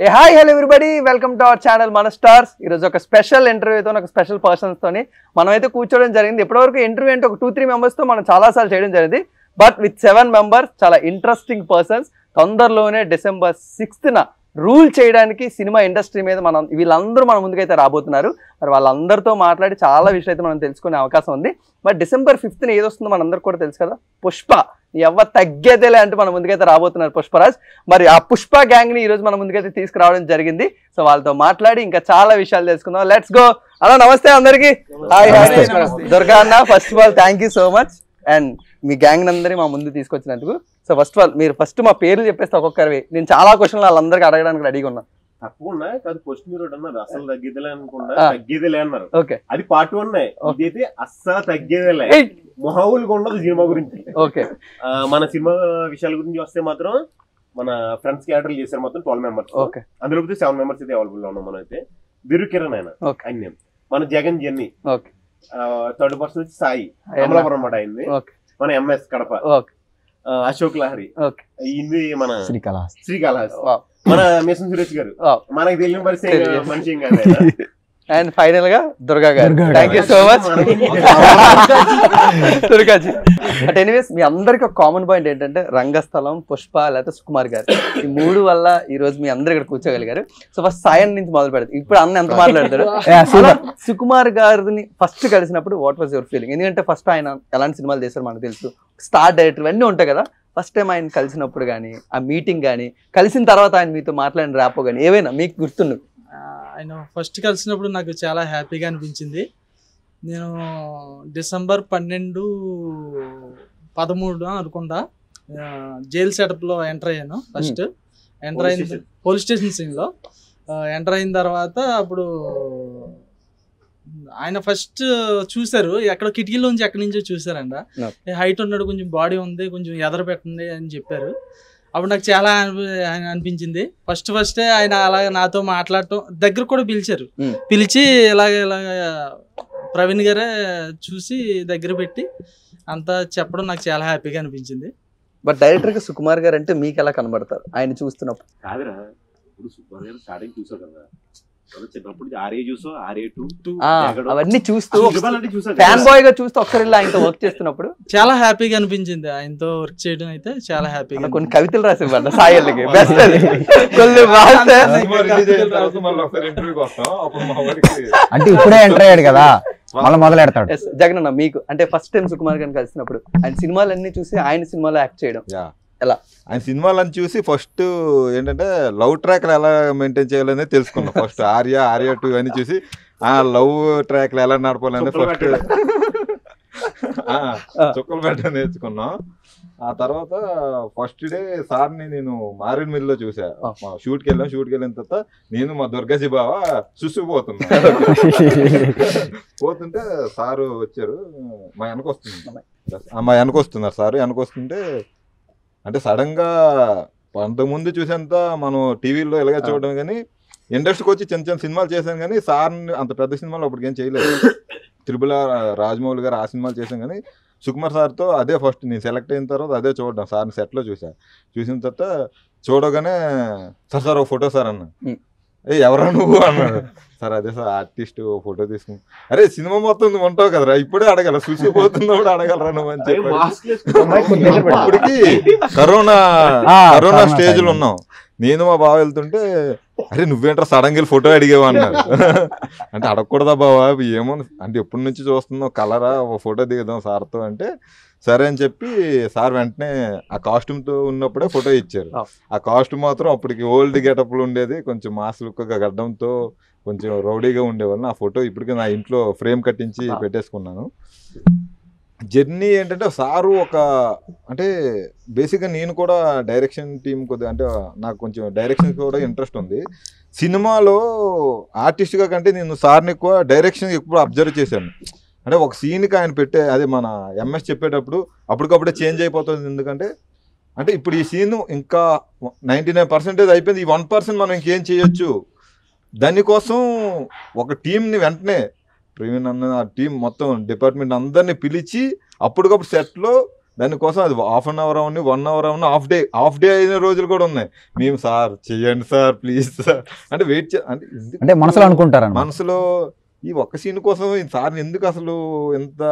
A hi hello everybody welcome to our channel మన stars ఈరోజు ఒక స్పెషల్ ఇంటర్వ్యూతో ఒక స్పెషల్ పర్సన్స్ తోని మనం అయితే కూర్చోవడం జరిగింది ఇప్పటివరకు ఇంటర్వ్యూ అంటే ఒక టూ త్రీ మెంబర్స్తో మనం చాలాసార్లు చేయడం జరిగింది బట్ విత్ సెవెన్ మెంబర్స్ చాలా ఇంట్రెస్టింగ్ పర్సన్స్ తొందరలోనే డిసెంబర్ సిక్స్త్న రూల్ చేయడానికి సినిమా ఇండస్ట్రీ మీద మనం వీళ్ళందరూ మన ముందుకైతే రాబోతున్నారు మరి వాళ్ళందరితో మాట్లాడి చాలా విషయాలు అయితే మనం తెలుసుకునే అవకాశం ఉంది మరి డిసెంబర్ ఫిఫ్త్న ఏది వస్తుందో మనందరికి కూడా తెలుసు కదా పుష్ప ఎవ్వ తగ్గేదేలే అంటే మన ముందుకైతే రాబోతున్నారు పుష్పరాజ్ మరి ఆ పుష్ప గ్యాంగ్ ని ఈ రోజు మన ముందుకైతే తీసుకురావడం జరిగింది సో వాళ్ళతో మాట్లాడి ఇంకా చాలా విషయాలు తెలుసుకుందాం లెట్స్ గో హలో నమస్తే అందరికి హాయ్ హాయ్ నమస్తే. దుర్గా అన్న first of all thank you so much and మీ గ్యాంగ్ అందరినీ మా ముందు తీసుకొచ్చినందుకు సో ఫస్ట్ ఆఫ్ ఆల్ మీరు ఫస్ట్ మా పేర్లు చెప్పేస్తే ఒక్కొక్కరివి నేను చాలా క్వశ్చన్లు వాళ్ళందరికీ అడగడానికి రెడీగా ఉన్నా తప్పకుండా కాదు పోస్ట్ మీరు ఒకటి అన్నారు అసలు తగ్గేదిలే అనుకుండా ఆ. తగ్గేదిలే అన్నారు ఓకే అది పార్ట్ వన్ ఇదైతే అస్సలు తగ్గేదిలే మొహావులుగా ఉండదు సినిమా గురించి ఓకే ఆ, మన సినిమా విషయాల గురించి వస్తే మాత్రం మన ఫ్రెండ్స్ క్యారెక్టర్ చేశారు మొత్తం ట్వెల్వ్ మెంబర్స్ ఓకే అందులో సెవెన్ మెంబర్స్ అయితే అవైలబుల్ లో ఉన్నాం మనం అయితే బిరు కిరణ్ ఆయన ఓకే ఆయన name. మన Jagan journey okay third person వచ్చి సాయి అమలాపురం అన్నమాట ఆయన్ని ఓకే మన ఎంఎస్ కడప ఓకే ఆ, అశోక్ లహరి ఓకే ఇది మన శ్రీకాళహస్తి శ్రీకాళహస్ వావ్ మన మిషన్ సురేష్ గారు వావ్ మనకి తెలియని పరిస్థితి తెలియదు. మనిషి ఏం కాదు ఆయన. అండ్ ఫైనల్ గా Durga garu Durga garu. Thank you so much Durgaji but anyways మీ అందరికి ఒక కామన్ పాయింట్ ఏంటంటే రంగస్థలం పుష్ప లేకపోతే సుకుమార్ గారు ఈ మూడు వల్ల ఈ రోజు మీ అందరు ఇక్కడ కూర్చోగలిగారు సో ఫస్ట్ సాయం నుంచి మొదలు పెడతారు ఇప్పుడు అన్న ఎంత మాట్లాడతారు Yeah, super. అలా సుకుమార్ గారిని ఫస్ట్ కలిసినప్పుడు వాట్ వాజ్ యువర్ ఫీలింగ్ ఎందుకంటే ఫస్ట్ ఆయన ఎలాంటి సినిమాలు చేశారు మనకు తెలుసు స్టార్ డైరెక్టర్ ఇవన్నీ ఉంటాయి కదా ఫస్ట్ టైం ఆయన కలిసినప్పుడు కానీ ఆ మీటింగ్ కానీ కలిసిన తర్వాత ఆయన మీతో మాట్లాడిన ర్యాపో కానీ ఏవైనా మీకు గుర్తున్నది ఆ, ఆయన ఫస్ట్ కలిసినప్పుడు నాకు చాలా హ్యాపీగా అనిపించింది నేను డిసెంబర్ పన్నెండు పదమూడు అనుకుంటా ఆ, జైల్ సెటప్లో ఎంటర్ అయ్యాను ఫస్ట్ ఎంటర్ Police అయిన station. పోలీస్ స్టేషన్ సీన్లో ఎంటర్ అయిన తర్వాత అప్పుడు ఆయన ఫస్ట్ చూశారు ఎక్కడ కిటికీలోంచి ఎక్కడి నుంచో చూసారంట No. హైట్ ఉన్నాడు కొంచెం బాడీ ఉంది కొంచెం ఎదర పెట్టండి అని చెప్పారు అప్పుడు నాకు చాలా అనిపి- ఆయన అనిపించింది ఫస్ట్ ఫస్టే ఆయన అలాగ నాతో మాట్లాడటం దగ్గర కూడా పిలిచారు Hmm. పిలిచి ఇలాగ ఇలాగ ప్రవీణ్ గారే చూసి దగ్గర పెట్టి అంతా చెప్పడం నాకు చాలా హ్యాపీగా అనిపించింది బట్ డైరెక్టర్ గా సుకుమార్ గారు అంటే మీకు ఎలా కనబడతారు ఆయన చూస్తున్నప్పుడు కాదురా ఇప్పుడు సూపర్ గారు స్టార్టింగ్ చూసావు కదా మనం చిన్నప్పుడు ఆర్ఏ చూసో ఆర్ఏ టూ ఆ, ఎక్కడో. అవన్నీ చూస్తూ ఇవ్వాలంటే చూసావు ఫ్యాన్ కదా. బాయ్ గా చూస్తూ ఒకసారి ఇలా ఆయనతో వర్క్ చేస్తున్నప్పుడు చాలా హ్యాపీగా అనిపించింది ఆయనతో వర్క్ చేయడం అయితే చాలా హ్యాపీగా అలా కొన్ని కవితలు రాసి ఇవ్వండి సాయల్కి బెస్ట్ అది కొన్ని రాస్తే సినిమా రిలీజ్ అయిన తర్వాత మళ్ళీ ఒకసారి ఇంటర్వ్యూకి వస్తాం అప్పుడు మా వాడికి అంటే ఇప్పుడే ఎంటర్ అయ్యాడు కదా మళ్ళీ మొదలెడతాడు Yes, జగన్ అన్న మీకు అంటే ఫస్ట్ టైం సుకుమార్ గారిని కలిసినప్పుడు ఆయన సినిమాలన్నీ చూసి ఆయన సినిమాలో యాక్ట్ చేయడం యా ఎలా? ఆయన సినిమాలను చూసి ఫస్ట్ ఏంటంటే లవ్ ట్రాక్ ఎలా మెయింటైన్ చేయాలని తెలుసుకున్నాం ఫస్ట్ ఆర్య ఆర్య టూ ఇవన్నీ చూసి ఆ లవ్ ట్రాక్ ఎలా నడపాలని చుక్కలు ఫస్ట్ చుక్కలు పెట్ట నేర్చుకున్నాం ఆ తర్వాత ఫస్ట్ డే సార్ని నేను మారేడు మిల్లో చూసా ఆ. మా షూట్కి వెళ్ళాం షూట్కి వెళ్ళిన తర్వాత నేను మా దుర్గాజీ బావ సుసుకుపోతున్నా పోతుంటే సారు వచ్చారు మా వెనక వస్తుంది ఆ, మా వెనక వస్తున్నారు సార్ వెనక వస్తుంటే అంటే సడన్ గా అంతకుముందు చూసేంత మనం టీవీలో ఇలాగే ఆ. చూడడం కానీ ఇండస్ట్రీకి వచ్చి చిన్న చిన్న సినిమాలు చేశాను కానీ సార్ని అంత పెద్ద సినిమాలు అప్పటికి ఏం చేయలేదు త్రిబుల రాజమౌళి గారు ఆ సినిమాలు చేశాం కానీ సుకుమార్ సార్తో అదే ఫస్ట్ నేను సెలెక్ట్ అయిన తర్వాత అదే చూడడం సార్ని సెట్లో చూసా చూసిన తర్వాత చూడగానే సార్ సార్ ఒక ఫోటో సార్ అన్న Hmm. ఏ ఎవరా నువ్వు అన్నాడు సార్ అదే సార్ ఆర్టిస్ట్ ఫోటో తీసుకుని అరే సినిమా మొత్తం నువ్వు ఉంటావు కదరా ఇప్పుడే అడగల చూసిపోతున్నప్పుడు అడగలరా నువ్వు అని అరే, చెప్పాడు mask వేసుకున్నాం. అప్పటికి కరోనా ఆ, కరోనా కరోనా స్టేజ్ లో time. ఉన్నాం నేను మా బావ వెళ్తుంటే అరే నువ్వేంట్రా సడన్ గా ఫోటో అడిగేవా అన్నారు అంటే అడగకూడదా బావా ఏమో అంటే ఎప్పటి నుంచి చూస్తున్నావు కలరా ఒక ఫోటో దిగుదాం సార్తో అంటే సరే అని చెప్పి సార్ వెంటనే ఆ కాస్ట్యూమ్ తో ఉన్నప్పుడే ఫోటో ఇచ్చారు Oh. ఆ కాస్ట్యూమ్ మాత్రం అప్పటికి ఓల్డ్ గెటప్ లో ఉండేది కొంచెం మాస్ లుక్ గా గడ్డంతో కొంచెం రౌడీగా ఉండేవాళ్ళని ఆ ఫోటో ఇప్పటికి నా ఇంట్లో ఫ్రేమ్ కట్టించి Ah. పెట్టేసుకున్నాను జర్నీ ఏంటంటే సారు ఒక అంటే బేసిక్గా నేను కూడా డైరెక్షన్ టీం కొద్దిగా అంటే నాకు కొంచెం డైరెక్షన్ కూడా ఇంట్రెస్ట్ ఉంది సినిమాలో ఆర్టిస్ట్గా కంటే నేను సార్ని ఎక్కువ డైరెక్షన్ ఎక్కువ అబ్జర్వ్ చేశాను అంటే ఒక సీన్కి ఆయన పెట్టే అదే మన ఎంఎస్ చెప్పేటప్పుడు అప్పటికప్పుడే చేంజ్ అయిపోతుంది ఎందుకంటే అంటే ఇప్పుడు ఈ సీన్ ఇంకా నైంటీ నైన్ పర్సెంటేజ్ అయిపోయింది ఈ వన్ పర్సెంట్ మనం ఇంకేం చేయొచ్చు దానికోసం ఒక టీంని వెంటనే ప్రవీణ్ అన్న ఆ టీం మొత్తం డిపార్ట్మెంట్ అందరిని పిలిచి అప్పటికప్పుడు సెట్లో దానికోసం అది హాఫ్ అన్ అవర్ అవని వన్ అవర్ అవని హాఫ్ డే హాఫ్ డే అయిన రోజులు కూడా ఉన్నాయి మేము సార్ చెయ్యండి సార్ ప్లీజ్ సార్ అంటే వెయిట్ చే అంటే ఎందుకు- అంటే మనసులో అనుకుంటారు అన్నమాట. మనసులో ఈ ఒక్క సీన్ కోసం ఈ సార్ ఎందుకు అసలు ఎంత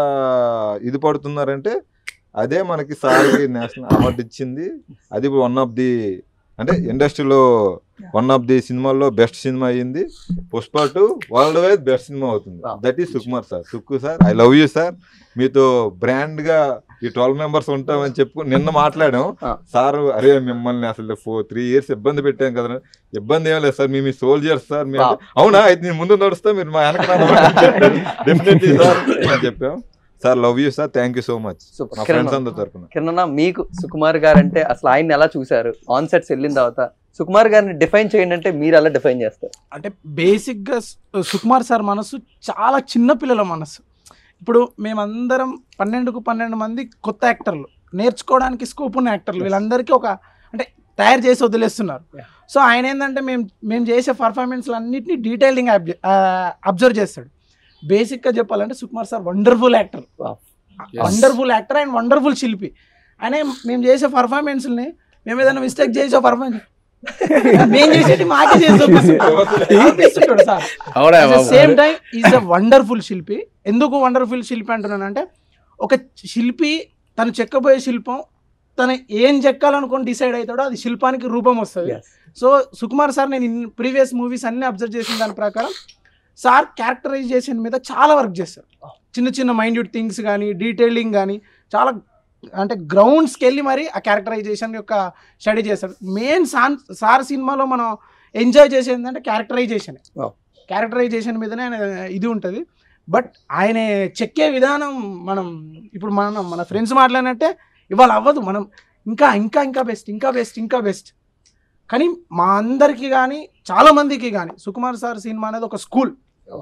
ఇది పడుతున్నారంటే అదే మనకి సార్కి నేషనల్ అవార్డు ఇచ్చింది అది వన్ ఆఫ్ ది అంటే ఇండస్ట్రీలో వన్ ఆఫ్ ది సినిమాల్లో బెస్ట్ సినిమా అయ్యింది Pushpa two world wide best cinema అవుతుంది Wow. That is Sukumar sir Sukku sir I love you sir మీతో బ్రాండ్ గా ఈ ట్వెల్వ్ మెంబర్స్ ఉంటామని చెప్పు నిన్న మాట్లాడాం Ah. సార్ అరే మిమ్మల్ని అసలు ఫోర్ త్రీ ఇయర్స్ ఇబ్బంది పెట్టాం కదా ఇబ్బంది ఏం లేదు సార్ మీ మీ సోల్జర్స్ సార్ మీరు Wow. అవునా అయితే నేను ముందు నడుస్తా మీరు మా వెనక డెఫినెట్లీ సార్ అని చెప్పాం sir love you sir thank you so much super మా కిరణ్ ఫ్రెండ్స్ అందరి తరపున కిరణ్ మీకు సుకుమార్ గారు అంటే అసలు ఆయన ఎలా చూసారు ఆన్ సెట్స్ వెళ్ళిన తర్వాత సుకుమార్ గారిని డిఫైన్ చేయండి అంటే మీరు ఎలా డిఫైన్ చేస్తారు అంటే బేసిక్గా సు- సుకుమార్ సార్ మనసు చాలా చిన్న పిల్లల మనసు ఇప్పుడు మేమందరం పన్నెండుకు పన్నెండు మంది కొత్త యాక్టర్లు నేర్చుకోవడానికి స్కోప్ ఉన్న యాక్టర్లు వీళ్ళందరికీ ఒక అంటే తయారు చేసి వదిలేస్తున్నారు Yeah. సో ఆయన ఏంటంటే మేము మేము చేసే పర్ఫార్మెన్స్లు అన్నింటినీ డీటెయిలింగ్ అబ్జర్వ్ చేస్తాడు బేసిక్గా చెప్పాలంటే Sukumar sir wonderful actor Wow. Wonderful actor and wonderful శిల్పి ఆయన మేము చేసే పర్ఫార్మెన్స్ని మేము ఏదైనా మిస్టేక్ చేసే పర్ఫార్మెన్స్ మేము చేసేది మాకే చేసి చూపిస్తుంటాడు sir same time is a wonderful శిల్పి ఎందుకు వండర్ఫుల్ శిల్పి అంటున్నానంటే ఒక శిల్పి తను చెక్కబోయే శిల్పం తను ఏం చెక్కాలనుకొని డిసైడ్ అవుతాడో అది శిల్పానికి రూపం వస్తుంది Yes. సో సుకుమార్ సార్ నేను ప్రీవియస్ మూవీస్ అన్ని అబ్జర్వ్ చేసిన దాని ప్రకారం సార్ క్యారెక్టరైజేషన్ మీద చాలా వర్క్ చేస్తారు చిన్న చిన్న మైండ్యూట్ థింగ్స్ కానీ డీటెయిలింగ్ కానీ చాలా అంటే గ్రౌండ్స్కి వెళ్ళి మరి ఆ క్యారెక్టరైజేషన్ యొక్క స్టడీ చేస్తారు మెయిన్ సాన్ సార్ సినిమాలో మనం ఎంజాయ్ చేసేది ఏంటంటే క్యారెక్టరైజేషన్ Wow. క్యారెక్టరైజేషన్ మీదనే ఆయన ఇది ఉంటుంది బట్ ఆయన చెక్కే విధానం మనం ఇప్పుడు మనం మన ఫ్రెండ్స్ మాట్లాడినట్టే ఇవాళ అవ్వదు మనం ఇంకా ఇంకా ఇంకా బెస్ట్ ఇంకా బెస్ట్ ఇంకా బెస్ట్ కానీ మా అందరికీ కానీ చాలా మందికి కానీ సుకుమార్ సార్ సినిమా అనేది ఒక స్కూల్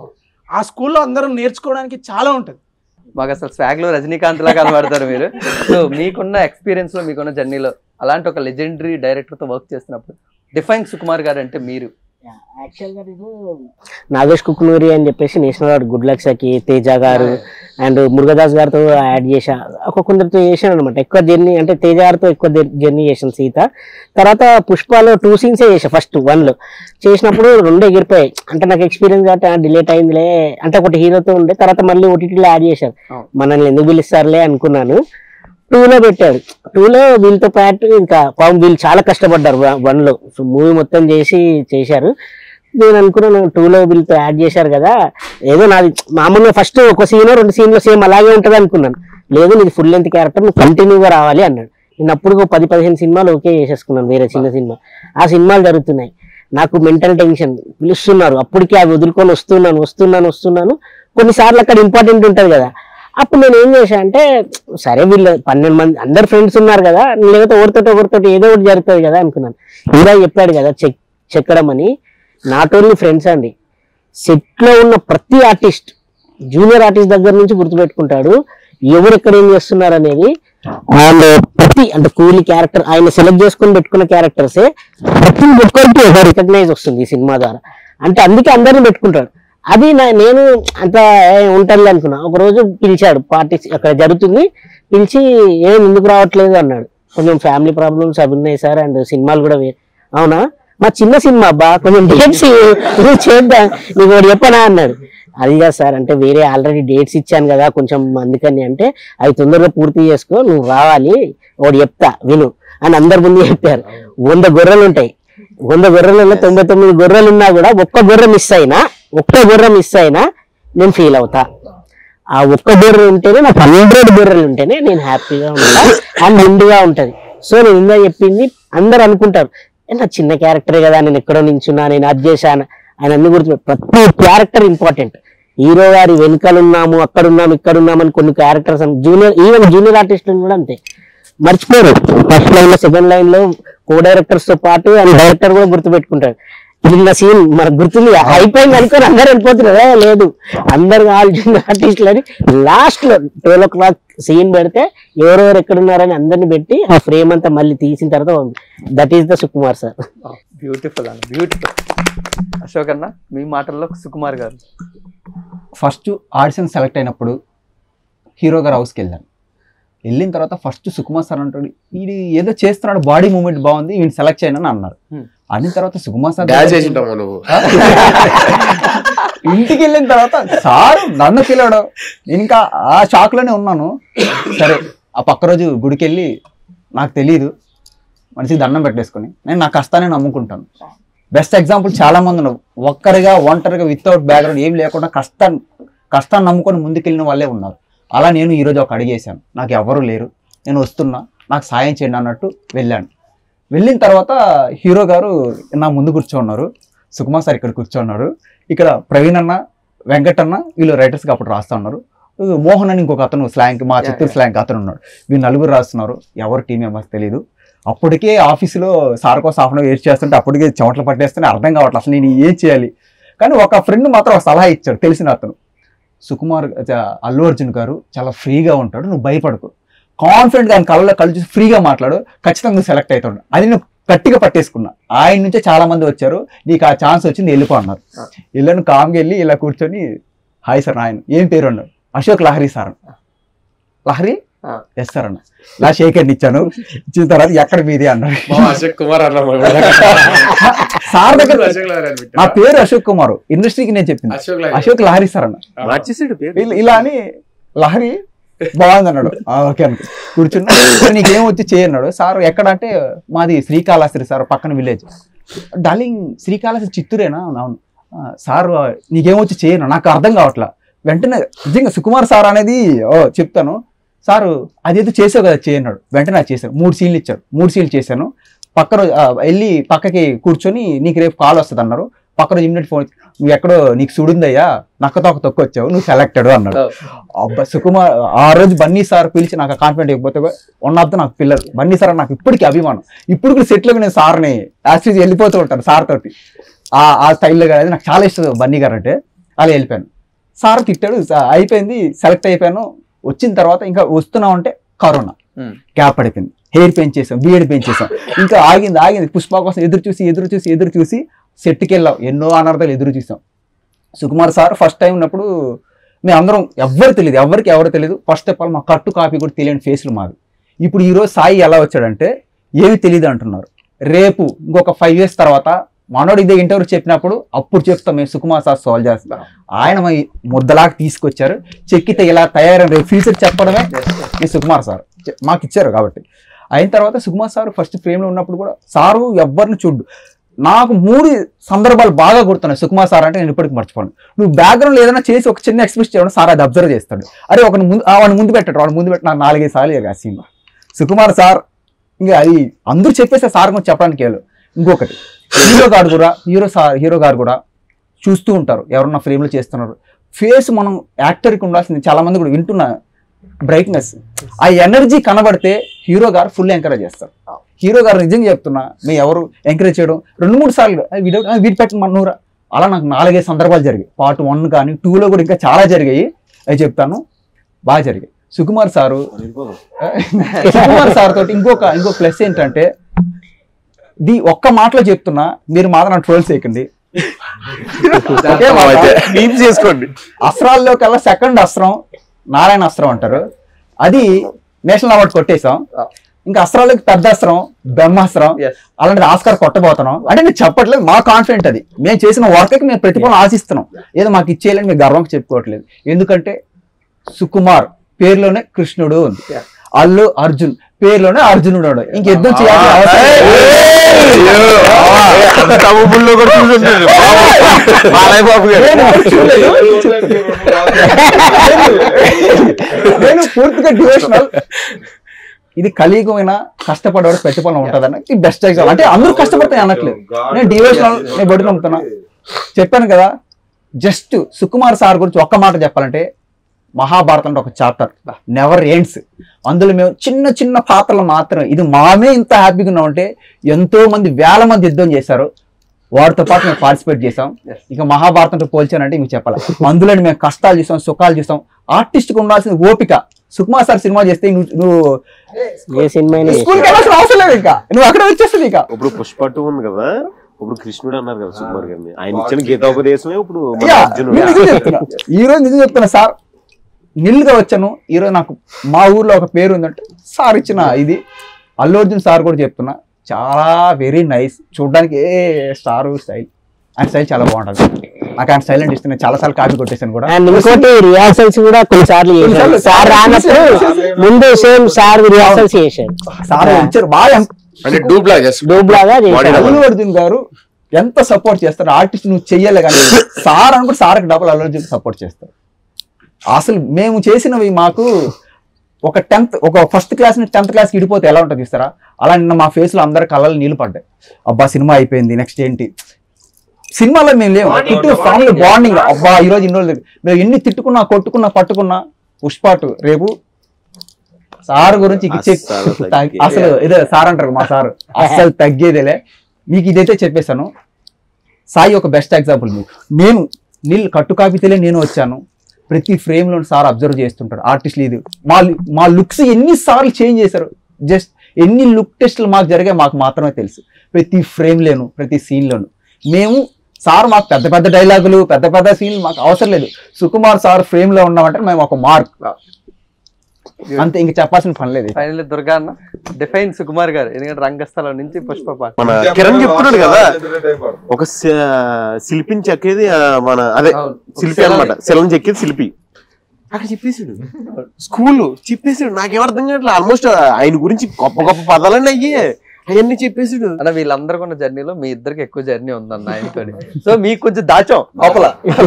ఆ స్కూల్లో అందరం నేర్చుకోవడానికి చాలా ఉంటుంది మాకు అసలు స్వాగ్ లో రజనీకాంత్ లా కనబడతారు మీరు సో మీకున్న ఎక్స్పీరియన్స్ లో మీకున్న జర్నీలో అలాంటి ఒక లెజెండరీ డైరెక్టర్ తో వర్క్ చేస్తున్నప్పుడు డిఫైన్ సుకుమార్ గారు అంటే మీరు యాక్చువల్గా నేను నాగేష్ కుక్నూరి అని చెప్పేసి నేషనల్ అవార్డ్ గుడ్ లక్సకి తేజ గారు అండ్ మురుగదాస్ గారితో యాడ్ చేసా ఒక కొందరితో చేశాను అనమాట ఎక్కువ జర్నీ అంటే తేజ గారితో ఎక్కువ జర్నీ చేశాను సీత తర్వాత పుష్పలో టూ సీన్సే చేసా ఫస్ట్ వన్లో చేసినప్పుడు రెండు ఎగిరిపోయాయి అంటే నాకు ఎక్స్పీరియన్స్ కాబట్టి డిలేట్ అయిందిలే అంటే ఒకటి హీరోతో ఉండే తర్వాత మళ్ళీ ఓటీటీలో యాడ్ చేశారు అవును. మనల్ని ఎందుకు పిలుస్తారులే అనుకున్నాను టూలో పెట్టాడు టూలో వీళ్ళతో పాటు ఇంకా పాపం వీళ్ళు చాలా కష్టపడ్డారు వన్ లో మూవీ మొత్తం చేసి చేశారు నేను అనుకున్నాను టూలో వీళ్ళతో యాడ్ చేశారు కదా ఏదో నాది మామూలుగా ఫస్ట్ ఒక సీన్ రెండు సీన్లో సేమ్ అలాగే ఉంటుంది అనుకున్నాను లేదు నీది ఫుల్ లెంత్ క్యారెక్టర్ నువ్వు కంటిన్యూగా రావాలి అన్నాడు నేను అప్పుడు ఒక పది పదిహేను సినిమాలు ఓకే చేసేసుకున్నాను వేరే చిన్న సినిమా ఆ సినిమాలు జరుగుతున్నాయి నాకు మెంటల్ టెన్షన్ పిలుస్తున్నారు అప్పటికి అవి వదులుకొని వస్తున్నాను వస్తున్నాను వస్తున్నాను కొన్నిసార్లు అక్కడ ఇంపార్టెంట్ ఉంటుంది కదా అప్పుడు నేను ఏం చేశా అంటే సరే వీళ్ళు పన్నెండు మంది అందరు ఫ్రెండ్స్ ఉన్నారు కదా లేకపోతే ఒకరితోటి ఒకరితోటి ఏదో ఒకటి జరుగుతుంది కదా అనుకున్నాను హీరో చెప్పాడు కదా చెక్ చెక్కడం అని నాట్ ఓన్లీ ఫ్రెండ్స్ అండి సెట్ లో ఉన్న ప్రతి ఆర్టిస్ట్ జూనియర్ ఆర్టిస్ట్ దగ్గర నుంచి గుర్తుపెట్టుకుంటాడు ఎవరు ఎక్కడ ఏం చేస్తున్నారు అనేది అండ్ ప్రతి అంటే కూలీ క్యారెక్టర్ ఆయన సెలెక్ట్ చేసుకొని పెట్టుకున్న క్యారెక్టర్సే ప్రతి ఒక్కరికి ఒక రికగ్నైజ్ వస్తుంది ఈ సినిమా ద్వారా అంటే అందుకే అందరిని పెట్టుకుంటాడు అది నా నేను అంత ఉంటుంది అనుకున్నా ఒక రోజు పిలిచాడు పార్టీ అక్కడ జరుగుతుంది పిలిచి ఏం ఎందుకు రావట్లేదు అన్నాడు కొంచెం ఫ్యామిలీ ప్రాబ్లమ్స్ అవి ఉన్నాయి సార్ అండ్ సినిమాలు కూడా వే- అవునా మా చిన్న సినిమా అబ్బా కొంచెం డేట్స్ చేద్దాం నీకు ఒకటి చెప్పనా అన్నాడు అది కాదు సార్ అంటే వేరే ఆల్రెడీ డేట్స్ ఇచ్చాను కదా కొంచెం అందుకని అంటే అవి తొందరగా పూర్తి చేసుకో నువ్వు రావాలి ఒకటి చెప్తా విను అని అందరి ముందు చెప్పారు వంద గొర్రెలు ఉంటాయి వంద గొర్రెలలో తొంభై తొమ్మిది గొర్రెలు ఉన్నా కూడా ఒక్క గొర్రె మిస్ అయినా ఒక్క గొర్రె మిస్ అయినా నేను ఫీల్ అవుతా ఆ ఒక్క గొర్రె ఉంటేనే నాకు హండ్రెడ్ గొర్రెలు ఉంటేనే నేను హ్యాపీగా ఉంటా అండ్ నిండుగా ఉంటది సో నేను ఇందా చెప్పింది అందరు అనుకుంటారు "ఏ, నా చిన్న క్యారెక్టరే కదా నేను ఎక్కడో నించున్నా నేను అది చేశాను ఆయన అన్ని గుర్తు ప్రతి క్యారెక్టర్ ఇంపార్టెంట్ హీరో గారి వెనుకలు ఉన్నాము అక్కడ ఉన్నాము ఇక్కడ ఉన్నాము అని కొన్ని క్యారెక్టర్స్ జూనియర్ ఈవెన్ జూనియర్ ఆర్టిస్టులు కూడా అంతే మర్చిపోరు ఫస్ట్ లైన్ లో సెకండ్ లైన్ లో కో డైరెక్టర్స్ తో పాటు అండ్ డైరెక్టర్ కూడా గుర్తుపెట్టుకుంటారు నిన్న సీన్ మనకు గుర్తుంది అయిపోయింది అనుకొని అందరు వెళ్ళిపోతున్నారు "ఏ, లేదు అందరు ఆల్ జూనియర్ ఆర్టిస్టులు అని లాస్ట్ లో ట్వెల్వ్ ఓ క్లాక్ సీన్ పెడితే ఎవరెవరు ఎక్కడున్నారని అందరిని పెట్టి ఆ ఫ్రేమ్ అంతా మళ్ళీ తీసిన తర్వాత that is the Sukumar sir beautiful అన్న బ్యూటిఫుల్ అశోక్ అన్న మీ మాటల్లో సుకుమార్ గారు ఫస్ట్ ఆడిషన్ సెలెక్ట్ అయినప్పుడు హీరో గారు హౌస్కి వెళ్ళాను వెళ్ళిన తర్వాత ఫస్ట్ సుకుమార్ సార్ అంటాడు ఇది ఏదో చేస్తున్నాడు బాడీ మూమెంట్ బాగుంది వీడిని సెలెక్ట్ చేయను అని అన్నారు Hmm. అన్న తర్వాత సుకుమార్ సార్ డాన్స్ చేసింటావు నువ్వు ఇంటికి వెళ్ళిన తర్వాత సార్ నన్ను పిలవడం ఇంకా ఆ షాక్ లోనే ఉన్నాను సరే ఆ పక్క రోజు గుడికి వెళ్ళి నాకు తెలియదు మనిషికి దండం పెట్టేసుకొని నేను నా కష్టాన్ని నమ్ముకుంటాను బెస్ట్ ఎగ్జాంపుల్ చాలా మంది ఉన్నారు ఒక్కరిగా ఒంటరిగా వితౌట్ బ్యాక్గ్రౌండ్ ఏం లేకుండా కష్టాన్ని కష్టాన్ని నమ్ముకొని ముందుకెళ్ళిన వాళ్ళే ఉన్నారు అలా నేను ఈరోజు ఒక అడిగేశాను నాకు ఎవరు లేరు నేను వస్తున్నా నాకు సాయం చేయండి అన్నట్టు వెళ్ళాను వెళ్ళిన తర్వాత హీరో గారు నా ముందు కూర్చోన్నారు సుకుమార్ సార్ ఇక్కడ కూర్చోన్నారు ఇక్కడ ప్రవీణ్ అన్న వెంకట్ అన్న వీళ్ళు రైటర్స్గా అప్పుడు రాస్తా ఉన్నారు మోహన్ అని ఇంకొక అతను స్లాంగ్ మా చిత్తూరు స్లాంగ్ అతను ఉన్నాడు వీళ్ళు నలుగురు రాస్తున్నారు ఎవరు టీం మెంబర్స్ తెలియదు అప్పటికే ఆఫీసులో సార్ కోసం హాఫ్ వెయిట్ చేస్తుంటే అప్పటికే చెమటలు పట్టేస్తూనే అర్థం కావట్లేదు అసలు నేను ఏం చేయాలి కానీ ఒక ఫ్రెండ్ మాత్రం ఒక సలహా ఇచ్చాడు తెలిసిన అతను సుకుమార్ చ- అల్లు అర్జున్ గారు చాలా ఫ్రీగా ఉంటాడు నువ్వు భయపడకు కాన్ఫిడెంట్ ఆయన కళ్ళలో కళ్ళు చూసి ఫ్రీగా మాట్లాడు ఖచ్చితంగా నువ్వు సెలెక్ట్ అవుతాడు అది నేను గట్టిగా పట్టేసుకున్నా ఆయన నుంచే చాలా మంది వచ్చారు నీకు ఆ ఛాన్స్ వచ్చింది వెళ్ళిపో అన్నారు వెళ్ళాను కామ్కి వెళ్ళి ఇలా కూర్చొని హాయ్ సార్ ఆయన ఏం పేరు అన్నారు అశోక్ లహరి సార్ అన్న లహరి ఆ. ఎస్ సార్ అన్న నా షేక్ హ్యాండ్ ఇచ్చాను ఇచ్చిన తర్వాత ఎక్కడ మీది అన్నాడు మా అశోక్ కుమార్ అన్న సార్ దగ్గర అశోక్ లాగా అని నా పెట్టా. పేరు అశోక్ కుమార్ ఇండస్ట్రీకి నేను చెప్పింది అశోక్ లాగా. అశోక్ లహరి సార్ అన్న మార్చేసాడు పేరు ఇలా- ఇలా అని లహరి బాగుంది అన్నాడు "ఆ, ఓకే అనుకో కూర్చున్నా "సరే, నీకేం వచ్చి చేయన్నాడు సార్ ఎక్కడ అంటే మాది శ్రీకాళహస్తి సార్ పక్కన విలేజ్ డార్లింగ్ శ్రీకాళహస్తి చిత్తూరేనా "అవును, అవును "ఆ, సార్ నీకేం వచ్చి చేయను నాకు అర్థం కావట్లా వెంటనే నిజంగా సుకుమార్ సార్ అనేది ఓ చెప్తాను సారు అదేదో చేసావు కదా చేయన్నాడు వెంటనే అది చేశాను మూడు సీన్లు ఇచ్చాడు మూడు సీన్లు చేశాను పక్క రోజు ఆ, వెళ్ళి పక్కకి కూర్చొని నీకు రేపు కాల్ వస్తుంది అన్నారు పక్క రోజు ఇమ్మీడియట్ ఫోన్ నువ్వు ఎక్కడో నీకు సుడుందయ్యా నక్క తొక్క తొక్క వచ్చావు నువ్వు సెలెక్టెడ్ అన్నాడు అబ్బా సుకుమార్ ఆ రోజు బన్నీ సార్ పిలిచి నాకు కాన్ఫిడెంట్ ఇవ్వకపోతే వన్ ఆఫ్ ద నాకు పిల్లలు బన్నీ సార్ నాకు ఇప్పటికీ అభిమానం ఇప్పుడు కూడా సెట్లో నేను సార్ని యాక్చువల్లీ వెళ్ళిపోతూ ఉంటాను సార్ తోటి ఆ ఆ స్టైల్లో కానీ నాకు చాలా ఇష్టం బన్నీ గారు అంటే అలా వెళ్ళిపోయాను సార్ తిట్టాడు "సా- అయిపోయింది సెలెక్ట్ అయిపోయాను వచ్చిన తర్వాత ఇంకా వస్తున్నాం అంటే కరోనా Hmm. గ్యాప్ పడిపోయింది హెయిర్ పెంచేసాం బియడ్ పెంచేసాం ఇంకా ఆగింది ఆగింది పుష్ప కోసం ఎదురు చూసి ఎదురు చూసి ఎదురు చూసి సెట్కి వెళ్ళాం ఎన్నో అనర్థాలు ఎదురు చూసాం సుకుమార్ సార్ ఫస్ట్ టైం ఉన్నప్పుడు మేము అందరం ఎవ్వరు తెలియదు ఎవరికి ఎవరు తెలియదు ఫస్ట్ ఆఫ్ ఆల్ మా కట్టు కాపీ కూడా తెలియని ఫేస్లు మావి ఇప్పుడు ఈరోజు సాయి ఎలా వచ్చాడంటే ఏమి తెలియదు అంటున్నారు రేపు ఇంకొక ఫైవ్ ఇయర్స్ తర్వాత మనోడు ఇదే ఇంటర్వ్యూ చెప్పినప్పుడు అప్పుడు చెప్తాం మేము సుకుమార్ సార్ సాల్వ్ చేస్తాం ఆయన మా ముద్దలాగా తీసుకొచ్చారు చెక్కితే ఇలా తయారైన రేపు ఫ్యూచర్ చెప్పడమే మీ సుకుమార్ సార్ చె- మాకు ఇచ్చారు కాబట్టి అయిన తర్వాత సుకుమార్ సార్ ఫస్ట్ ఫ్రేమ్లో ఉన్నప్పుడు కూడా సారు ఎవరిని చూడు నాకు మూడు సందర్భాలు బాగా గుర్తున్నాయి సుకుమార్ సార్ అంటే నేను ఇప్పటికి మర్చిపోను నువ్వు బ్యాక్గ్రౌండ్ ఏదైనా చేసి ఒక చిన్న ఎక్స్ప్రెస్ చేయడం సార్ అది అబ్జర్వ్ చేస్తాడు అరే ఒక ముందు ఆ వాడిని ముందు పెట్టాడు వాడిని ముందు పెట్టి నాకు నాలుగైదు సార్లు జరిగాయి ఆ సీన్ సుకుమార్ సార్ ఇంకా అది అందరూ చెప్పేస్తే సార్ గురించి చెప్పడానికి వెళ్ళు ఇంకొకటి హీరో గారు కూడా హీరో సార్ హీరో గారు కూడా చూస్తూ ఉంటారు ఎవరన్నా ఫ్రేమ్లో చేస్తున్నారు ఫేస్ మనం యాక్టర్కి ఉండాల్సింది చాలా మంది కూడా వింటున్న బ్రైట్నెస్ ఆ ఎనర్జీ కనబడితే హీరో గారు ఫుల్ ఎంకరేజ్ చేస్తారు హీరో గారు నిజంగా చెప్తున్నా మీ ఎవరు ఎంకరేజ్ చేయడం రెండు మూడు సార్లు "ఆ, వీడియో ఆ, వీడి పెట్టిన మన్నూరా అలా నాకు నాలుగైదు సందర్భాలు జరిగాయి పార్ట్ వన్ కానీ టూలో కూడా ఇంకా చాలా జరిగాయి అవి చెప్తాను బాగా జరిగాయి సుకుమార్ సారు సుకుమార్ సార్ తోటి ఇంకొక ఇంకొక ప్లస్ ఏంటంటే ది ఒక్క మాటలో చెప్తున్నా మీరు మాత్రం నా ట్రోల్ చేయకండి ఒకే మాట. చేసుకోండి అస్త్రాల్లో కల్లా సెకండ్ అస్త్రం నారాయణ అస్త్రం అంటారు అది నేషనల్ అవార్డు కొట్టేశాం ఇంకా అస్త్రాలకి పెద్ద అస్త్రం బ్రహ్మాస్త్రం Yes. అలాంటిది ఆస్కార్ కొట్టబోతున్నాం అంటే నేను చెప్పట్లేదు మా కాన్ఫిడెంట్ అది మేము చేసిన వర్క్కి మేము ప్రతిఫలం ఆశిస్తున్నాం ఏదో మాకు ఇచ్చేయాలని మేము గర్వంగా చెప్పుకోవట్లేదు ఎందుకంటే సుకుమార్ పేరులోనే కృష్ణుడు ఉంది Yeah. అల్లు అర్జున్ పేరులోనే అర్జునుడు ఉన్నాడు. ఇంక యుద్ధం చేయాల్సిన అవసరం నేను ఎప్పుడు చూడలేదు. నేను పూర్తిగా డివోషనల్ ఇది కలియుగమైన కష్టపడేవాడు ప్రతిఫలం ఉంటుందన్న ఇది బెస్ట్ ఎగ్జాంపుల్ అంటే అందరూ కష్టపడితే అనట్లేదు నేను డివోషనల్ నేను బడి నమ్ముతున్నా చెప్పాను కదా జస్ట్ సుకుమార్ సార్ గురించి ఒక్క మాట చెప్పాలంటే మహాభారతం అంటే ఒక చాప్టర్ నెవర్ ఎండ్స్ అందులో మేము చిన్న చిన్న పాత్రలు మాత్రమే ఇది మామే ఇంత హ్యాపీగా ఉన్నామంటే ఎంతో మంది వేల మంది యుద్ధం చేశారు వారితో పాటు మేము పార్టిసిపేట్ చేసాం ఇక మహాభారతంతో పోల్చానంటే మీకు చెప్పాలి అందులో మేము కష్టాలు చూసాం సుఖాలు చూసాం ఆర్టిస్ట్కి ఉండాల్సిన ఓపిక సుకుమార్ సార్ సినిమా చేస్తే నువ్వు నువ్వు ఏ సినిమా అయినా స్కూల్కి వెళ్ళాల్సిన అవసరం లేదు ఇంకా నువ్వు అక్కడ వచ్చేస్తుంది ఇక ఇప్పుడు పుష్ప టూ ఉంది కదా ఇప్పుడు కృష్ణుడు అన్నారు కదా సుకుమార్ గారిని ఆయన ఇచ్చిన గీతోపదేశమే ఇప్పుడు మన యా, అర్జునుడు నేను నిజం చెప్తున్నా ఈ రోజు నిజం చెప్తున్నా సార్ నిల్గా వచ్చాను ఈరోజు నాకు మా ఊర్లో ఒక పేరు ఉందంటే సార్ ఇచ్చిన ఇది అల్లు అర్జున్ సార్ కూడా చెప్తున్నా చాలా వెరీ నైస్ చూడడానికి ఏ స్టార్ స్టైల్ ఆయన స్టైల్ చాలా బాగుంటుంది నాకు ఆయన స్టైల్ అంటే ఇష్టం నేను చాలా సార్లు కాపీ కొట్టేశాను కూడా అండ్ ఇంకోటి రిహార్సల్స్ కూడా కొన్నిసార్లు చేశారు కొన్నిసార్లు సార్ రానప్పుడు ముందు సేమ్ సార్ రిహార్సల్స్ చేశారు సార్ ఇచ్చారు బాగా అంటే డూప్ లాగా జస్ట్ డూబ్ లాగా చేశారు అల్లు అర్జున్ గారు ఎంత సపోర్ట్ చేస్తారు ఆర్టిస్ట్ నువ్వు చెయ్యాలి కానీ సార్ అనుకుంటే సార్కి డబుల్ అల్లు అర్జున్ సపోర్ట్ చేస్తారు అసలు మేము చేసినవి మాకు ఒక టెన్త్ ఒక ఫస్ట్ క్లాస్ నుంచి టెన్త్ క్లాస్కి ఇడిపోతే ఎలా ఉంటుంది ఇస్తారా అలా నిన్న మా face లో అందరి కళ్ళలు నీళ్ళు పడ్డాయి అబ్బా సినిమా అయిపోయింది నెక్స్ట్ ఏంటి సినిమాలో మేము లేవు తిట్టు ఫ్యామిలీ బాండింగ్ అబ్బా ఈ రోజు ఇన్ని రోజులు మేము ఎన్ని తిట్టుకున్నా కొట్టుకున్నా పట్టుకున్నా పుష్పాటు రేపు సార్ గురించి ఇక చెక్ అస్సలు తగ్గ- తగ్గేదే. అసలు ఇదే సార్ అంటారు మా సార్ అస్సలు తగ్గేదేలే మీకు ఇదైతే చెప్పేశాను సాయి ఒక బెస్ట్ ఎగ్జాంపుల్ మీకు నేను నీళ్ళు కట్టు కాపితేలే నేను వచ్చాను ప్రతి ఫ్రేమ్ లో సార్ అబ్జర్వ్ చేస్తుంటారు ఆర్టిస్ట్ ఇది మా మా లుక్స్ ఎన్ని సార్లు చేంజ్ చేశారు జస్ట్ ఎన్ని లుక్ టెస్ట్లు మాకు జరిగాయి మాకు మాత్రమే తెలుసు ప్రతి ఫ్రేమ్ లేను ప్రతి సీన్ లోను మేము సార్ మాకు పెద్ద పెద్ద డైలాగులు పెద్ద పెద్ద సీన్లు మాకు అవసరం లేదు సుకుమార్ సార్ ఫ్రేమ్ లో ఉన్నామంటే మేము ఒక మార్క్ అంతే ఇంక చెప్పాల్సిన పని లేదు ఫైనల్ దుర్గా అన్న డిఫైన్ సుకుమార్ గారు ఎందుకంటే రంగస్థలం నుంచి పుష్ప పాట మన కిరణ్ చెప్తున్నాడు కదా ఒక శ- శిల్పిని చెక్కేది ఆ, మన అదే అవును. శిల్పి అన్నమాట శిలం చెక్కేది శిల్పి అక్కడ చెప్పేసాడు స్కూల్ చెప్పేసాడు నాకేమర్థం కావట్లేదు ఆల్మోస్ట్ ఆయన గురించి గొప్ప గొప్ప పదాలన్నీ అయ్యే అవన్నీ చెప్పేసాడు అన్న వీళ్ళందరికీ ఉన్న జర్నీలో మీ ఇద్దరికి ఎక్కువ జర్నీ ఉందన్న ఆయనతోని సో మీకు కొంచెం దాచాం లోపల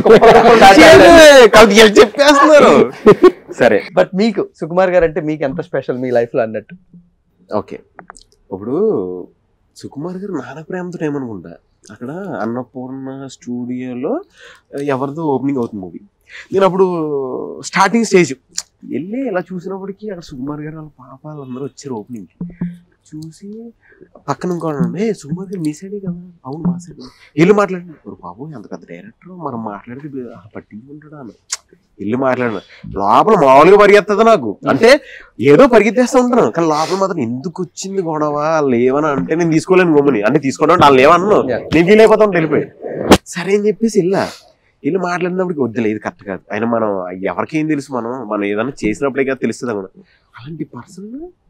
కాబట్టి వీళ్ళు చెప్పేస్తున్నారు సరే బట్ మీకు సుకుమార్ గారు అంటే మీకు ఎంత స్పెషల్ మీ లైఫ్ లో అన్నట్టు ఓకే ఇప్పుడు సుకుమార్ గారు నాన్న ప్రేమతో ఏమనుకుంటా అక్కడ అన్నపూర్ణ స్టూడియోలో ఎవరిదో ఓపెనింగ్ అవుతుంది మూవీ నేను అప్పుడు స్టార్టింగ్ స్టేజ్ వెళ్ళి ఇలా చూసినప్పటికీ అక్కడ సుకుమార్ గారు వాళ్ళ పాపాలు అందరూ వచ్చారు ఓపెనింగ్కి చూసి పక్కన ఇంకోటి ఏ సుకుమార్ గారు మీ సైడే కదా అవును మా సైడ్ వెళ్ళి మాట్లాడండి "ఓ బాబు ఎంత పెద్ద డైరెక్టర్ మనం మాట్లాడితే పట్టించుకుంటాడా అని వెళ్ళి మాట్లాడిన లోపల మామూలుగా పరిగెత్తదు నాకు అంటే ఏదో పరిగెత్తేస్తూ ఉంటాను కానీ లోపల మాత్రం ఎందుకు వచ్చింది గొడవ లేవని అంటే నేను తీసుకోలేను గమ్ముని అంటే తీసుకోవడం వాళ్ళు లేవన్ను Yeah. నేను ఫీల్ అయిపోతాను వెళ్ళిపోయి సరే అని చెప్పేసి వెళ్ళా వెళ్ళి మాట్లాడినప్పటికి వద్దులే ఇది కరెక్ట్ కాదు అయినా మనం ఎవరికి ఏం తెలుసు మనం మనం ఏదైనా చేసినప్పుడే కదా తెలుస్తుంది మనం అలాంటి పర్సన్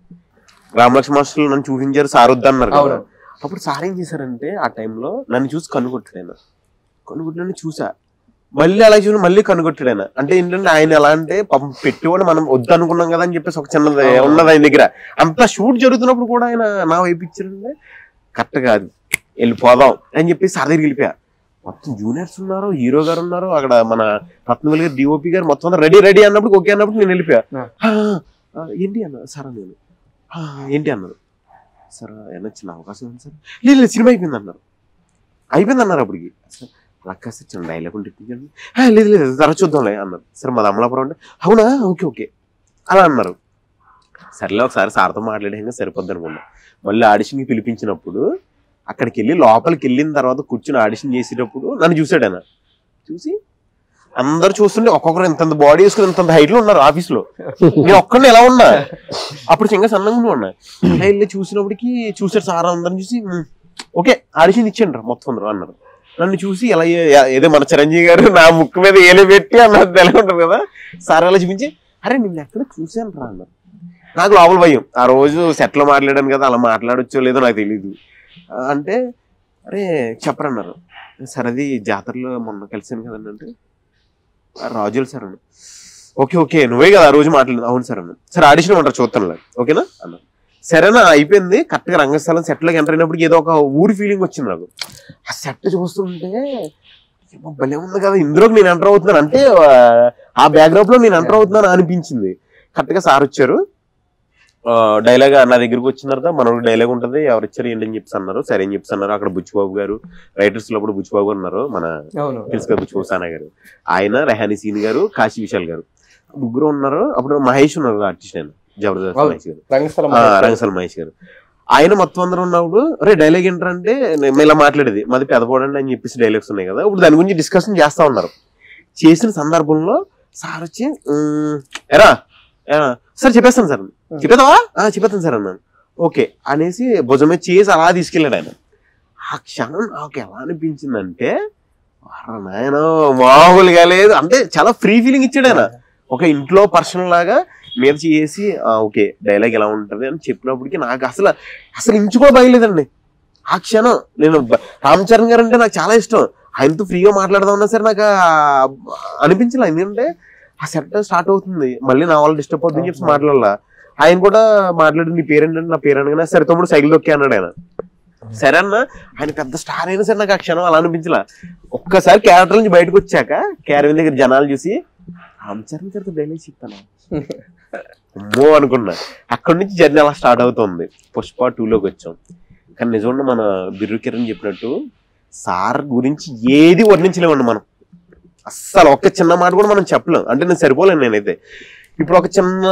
రామలక్ష్మ మాస్టర్లు నన్ను చూపించారు సార్ వద్దన్నారు కదా. అవును. అప్పుడు సార్ ఏం చేశారంటే ఆ టైంలో నన్ను చూసి కనుగొట్టాడు ఆయన కనుగొట్టినని చూసా మళ్ళీ అలా చూసి మళ్ళీ కనుగొట్టాడు ఆయన అంటే ఏంటంటే ఆయన ఎలా అంటే పాపం పెట్టుబడి మనం వద్దు అనుకున్నాం కదా అని చెప్పేసి ఒక చిన్నది ఉన్నది ఆయన దగ్గర అంత షూట్ జరుగుతున్నప్పుడు కూడా ఆయన నా వైపు ఇచ్చారంటే కరెక్ట్ కాదు వెళ్ళిపోదాం అని చెప్పేసి సార్ దగ్గరికి వెళ్ళిపోయా మొత్తం జూనియర్స్ ఉన్నారు హీరో గారు ఉన్నారు అక్కడ మన రత్నవల్లి గారు డిఓపి గారు మొత్తం రెడీ రెడీ అన్నప్పుడు ఓకే అన్నప్పుడు నేను వెళ్ళిపోయా "ఆ, ఆ, ఏంటి అన్న సార్ నేను "ఆ, ఏంటి అన్నారు సార్ ఏమన్నా చిన్న అవకాశం ఉంది సార్ లేదు లేదు సినిమా అయిపోయింది అన్నారు అయిపోయింది అన్నారు అప్పటికి సార్ లక్క సార్ చిన్న డైలాగ్ ఉంటే ఇప్పించండి "ఆ, లేదు లేదు తర్వాత చూద్దాంలే అన్నారు సార్ మాది అమలాపురం అంటే అవునా ఓకే ఓకే అలా అన్నారు సర్లే ఒకసారి సార్తో మాట్లాడాక సరిపోద్ది అనుకున్నా మళ్ళీ ఆడిషన్కి పిలిపించినప్పుడు అక్కడికి వెళ్ళి లోపలికి వెళ్ళిన తర్వాత కూర్చుని ఆడిషన్ చేసేటప్పుడు నన్ను చూసాడు ఆయన చూసి అందరు చూస్తుంటే ఒక్కొక్కరు ఇంత బాడీ వేసుకుని ఇంత హైట్ లో ఉన్నారు ఆఫీస్ లో నేను ఒక్కడిని ఎలా ఉన్నా అప్పుడు ఇంకా సన్నంగా ఉన్నా ఇలా వెళ్ళి చూసినప్పటికి చూసాడు సార్ అందరిని చూసి "ఉమ్, ఓకే ఆడిషన్ ఇచ్చాడు రా మొత్తం అందరూ అన్నారు నన్ను చూసి ఎలా ఏ- ఏదో మన చిరంజీవి గారు నా ముక్కు మీద ఏలు పెట్టి అన్నది ఎలా ఉంటుంది కదా సార్ అలా చూపించి అరే నేను ఎక్కడ చూశాను రా అన్నారు నాకు లోపల భయం ఆ రోజు సెట్ లో మాట్లాడాను కదా అలా మాట్లాడొచ్చో లేదో నాకు తెలియదు ఆ, అంటే అరే చెప్పరన్నారు సార్ అది జాతరలో మొన్న కలిసాను కదండి అంటే "ఆ, రాజులు సార్ అన్న ఓకే ఓకే నువ్వే కదా ఆ రోజు మాట్లాడింది అవును సార్ అన్న సార్ ఆడిషన్ అంటారు చూస్తాను ఓకేనా అన్న సరేనా అయిపోయింది కరెక్ట్ గా రంగస్థలం సెట్ లోకి ఎంటర్ అయినప్పుడు ఏదో ఒక ఊరి ఫీలింగ్ వచ్చింది నాకు ఆ సెట్ చూస్తుంటే ఏమో భలే ఉంది కదా ఇందులోకి నేను ఎంటర్ అవుతున్నాను అంటే ఆ, ఆ బ్యాక్గ్రౌండ్ లో నేను ఎంటర్ అవుతున్నాను అనిపించింది కరెక్ట్ గా సార్ వచ్చారు డైలాగ్ నా దగ్గరికి వచ్చిన తర్వాత మనోడు డైలాగ్ ఉంటుంది ఎవరు ఇచ్చారు ఏంటని చెప్పి అన్నారు సరే అని చెప్పి అన్నారు అక్కడ బుచ్చిబాబు గారు రైటర్స్ లో కూడా బుచ్చిబాబు గారు ఉన్నారు మన అవును తెలుసు కదా బుచ్చిబాబు సానా గారు ఆయన రెహానీ సీన్ గారు కాశీ విశాల్ గారు ముగ్గురు ఉన్నారు అప్పుడు మహేష్ ఉన్నారు ఆర్టిస్ట్ ఆయన జబర్దస్త్ అవును. మహేష్ గారు రంగస్థలం ఆ, రంగస్థల మహేష్ గారు ఆయన మొత్తం అందరూ ఉన్నప్పుడు రే డైలాగ్ ఏంటంటే నేను ఇలా మాట్లాడేది మాది పెదపోడండి అని చెప్పేసి డైలాగ్స్ ఉన్నాయి కదా ఇప్పుడు దాని గురించి డిస్కషన్ చేస్తా ఉన్నారు చేసిన సందర్భంలో సార్ వచ్చి "ఉమ్, ఎరా ఎరా, సార్ చెప్పేస్తాను సార్ చెప్పేదావా "ఆ, చెప్పేస్తాను సార్ అన్నాను ఓకే అనేసి భుజం మీద చేసి అలా తీసుకెళ్ళాడు ఆయన ఆ క్షణం నాకు ఎలా అనిపించిందంటే నాయన మామూలుగా లేదు అంటే చాలా ఫ్రీ ఫీలింగ్ ఇచ్చాడు ఆయన ఒక ఇంట్లో పర్సన్ లాగా మీద చేసి ఓకే డైలాగ్ ఎలా ఉంటుంది అని చెప్పినప్పటికీ నాకు అసలు అసలు ఇంచు కూడా భయలేదండి ఆ క్షణం నేను బ- రామ్ చరణ్ గారు అంటే నాకు చాలా ఇష్టం ఆయనతో ఫ్రీగా మాట్లాడదామన్నా సరే నాకు ఆ- అనిపించలే ఎందుకంటే ఆ సెట్ స్టార్ట్ అవుతుంది మళ్ళీ నా వాళ్ళు డిస్టర్బ్ అవుతుందని చెప్పి మాట్లాడాల ఆయన కూడా మాట్లాడి నీ పేరేంటంటే నా పేరు అనగానే సరే తమ్ముడు సైకిల్ దొక్కి అన్నాడు ఆయన సరే అన్న ఆయన పెద్ద స్టార్ అయినా సరే నాకు ఆ క్షణం అలా అనిపించలా ఒక్కసారి క్యారెక్టర్ నుంచి బయటకు వచ్చాక క్యారవిన్ దగ్గర జనాలు చూసి రామ్ చరణ్ గారితో డైలాగ్ చెప్తాను అమ్మో అనుకున్నా అక్కడి నుంచి జర్నీ అలా స్టార్ట్ అవుతుంది పుష్ప టూలోకి వచ్చాం కానీ నిజంగా మన బిర్రు కిరణ్ చెప్పినట్టు సార్ గురించి ఏది వర్ణించలేమండి మనం అస్సలు ఒక్క చిన్న మాట కూడా మనం చెప్పలేం అంటే నేను సరిపోలేను నేనైతే ఇప్పుడు ఒక చిన్న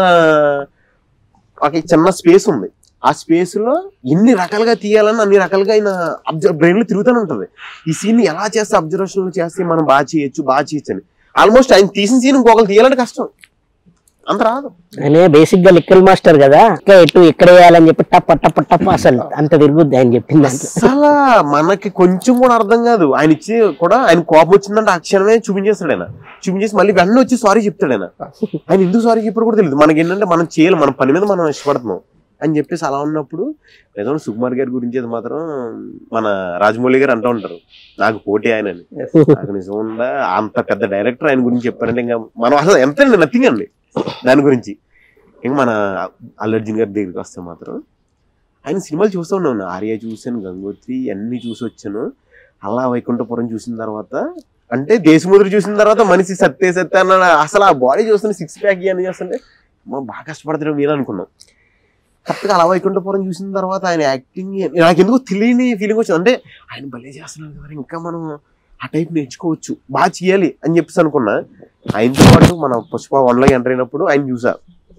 ఒక చిన్న స్పేస్ ఉంది ఆ స్పేస్ లో ఎన్ని రకాలుగా తీయాలని అన్ని రకాలుగా ఆయన అబ్జర్వ్ బ్రెయిన్ లో తిరుగుతూనే ఉంటది ఈ సీన్ ఎలా చేస్తే అబ్జర్వేషన్ చేస్తే మనం బాగా చేయొచ్చు బాగా చేయొచ్చు అని ఆల్మోస్ట్ ఆయన తీసిన సీన్ ఇంకొకరు తీయాలంటే కష్టం అంత రాదు ఆయన బేసిక్ గా లిక్కల్ మాస్టర్ కదా ఇంకా ఎటు ఎక్కడ వేయాలని చెప్పి టప్ టప్ టప్ అసలు అంత తిరుగుద్ది ఆయన చెప్పిన దాంట్లో అసలు మనకి కొంచెం కూడా అర్థం కాదు ఆయన ఇచ్చి కూడా ఆయన కోపం వచ్చిందంటే ఆ క్షణమే చూపించేస్తాడు ఆయన చూపించేసి మళ్ళీ వెంటనే వచ్చి సారీ చెప్తాడు ఆయన ఆయన ఎందుకు సారీ చెప్పాడు కూడా తెలియదు మనకి ఏంటంటే మనం చేయాలి మన పని మీద మనం ఇష్టపడుతున్నాం అని చెప్పేసి అలా ఉన్నప్పుడు ఏదో సుకుమార్ గారి గురించి అది మాత్రం మన రాజమౌళి గారు అంటూ ఉంటారు నాకు పోటీ ఆయన అని నాకు నిజం ఉందా అంత పెద్ద డైరెక్టర్ ఆయన గురించి చెప్పారంటే ఇంకా మనం అసలు ఎంత నథింగ్ అండి దాని గురించి ఇంకా మన అల్లు అర్జున్ గారి దగ్గరికి వస్తే మాత్రం ఆయన సినిమాలు చూస్తూ ఉన్నాను ఆర్య చూశాను గంగోత్రి అన్ని చూసి వచ్చాను అలా వైకుంఠపురం చూసిన తర్వాత అంటే దేశముద్ర చూసిన తర్వాత మనిషి సత్తే సత్తే అన్న అసలు ఆ బాడీ చూస్తున్న సిక్స్ ప్యాక్ అని చేస్తుంటే మా బాగా కష్టపడతాడు మీరు అనుకున్నాం కరెక్ట్గా అలా వైకుంఠపురం చూసిన తర్వాత ఆయన యాక్టింగ్ నాకు ఎందుకో తెలియని ఫీలింగ్ వచ్చింది అంటే ఆయన భలే చేస్తున్నాడు కదా ఇంకా మనం ఆ టైప్ నేర్చుకోవచ్చు బాగా చేయాలి అని చెప్పేసి అనుకున్నా ఆయనతో పాటు మన పుష్ప వన్లో ఎంటర్ అయినప్పుడు ఆయన చూసా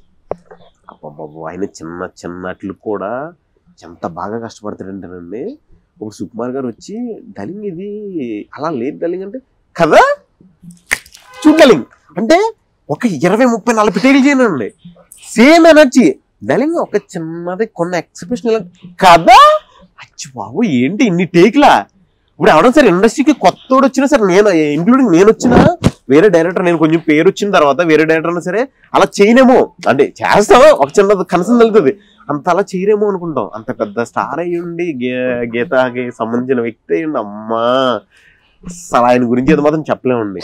అబ్బాబాబు ఆయన చిన్న చిన్నట్లు కూడా ఎంత బాగా కష్టపడతాడంటేనండి ఒక సుకుమార్ గారు వచ్చి డలింగ్ ఇది అలా లేదు డలింగ్ అంటే కదా చూడు డలింగ్ అంటే ఒక ఇరవై ముప్పై నలభై టేకులు చేయనండి సేమ్ ఎనర్జీ డలింగ్ ఒక చిన్నది కొన్ని ఎక్స్ప్రెషన్ కదా అచ్చి బాబు ఏంటి ఇన్ని టేక్లా ఇప్పుడు అవడం సరే ఇండస్ట్రీకి కొత్తోడు వచ్చినా సరే నేను ఇంక్లూడింగ్ నేను వచ్చినా వేరే డైరెక్టర్ నేను కొంచెం పేరు వచ్చిన తర్వాత వేరే డైరెక్టర్ అయినా సరే అలా చేయనేమో అంటే చేస్తావా ఒక చిన్న కనసం వెళ్తుంది అంత అలా చేయరేమో అనుకుంటాం అంత పెద్ద స్టార్ అయ్యి ఉండి గే గీతాకి సంబంధించిన వ్యక్తి అయ్యి ఉండి అమ్మా అసలు ఆయన గురించి అయితే మాత్రం చెప్పలేమండి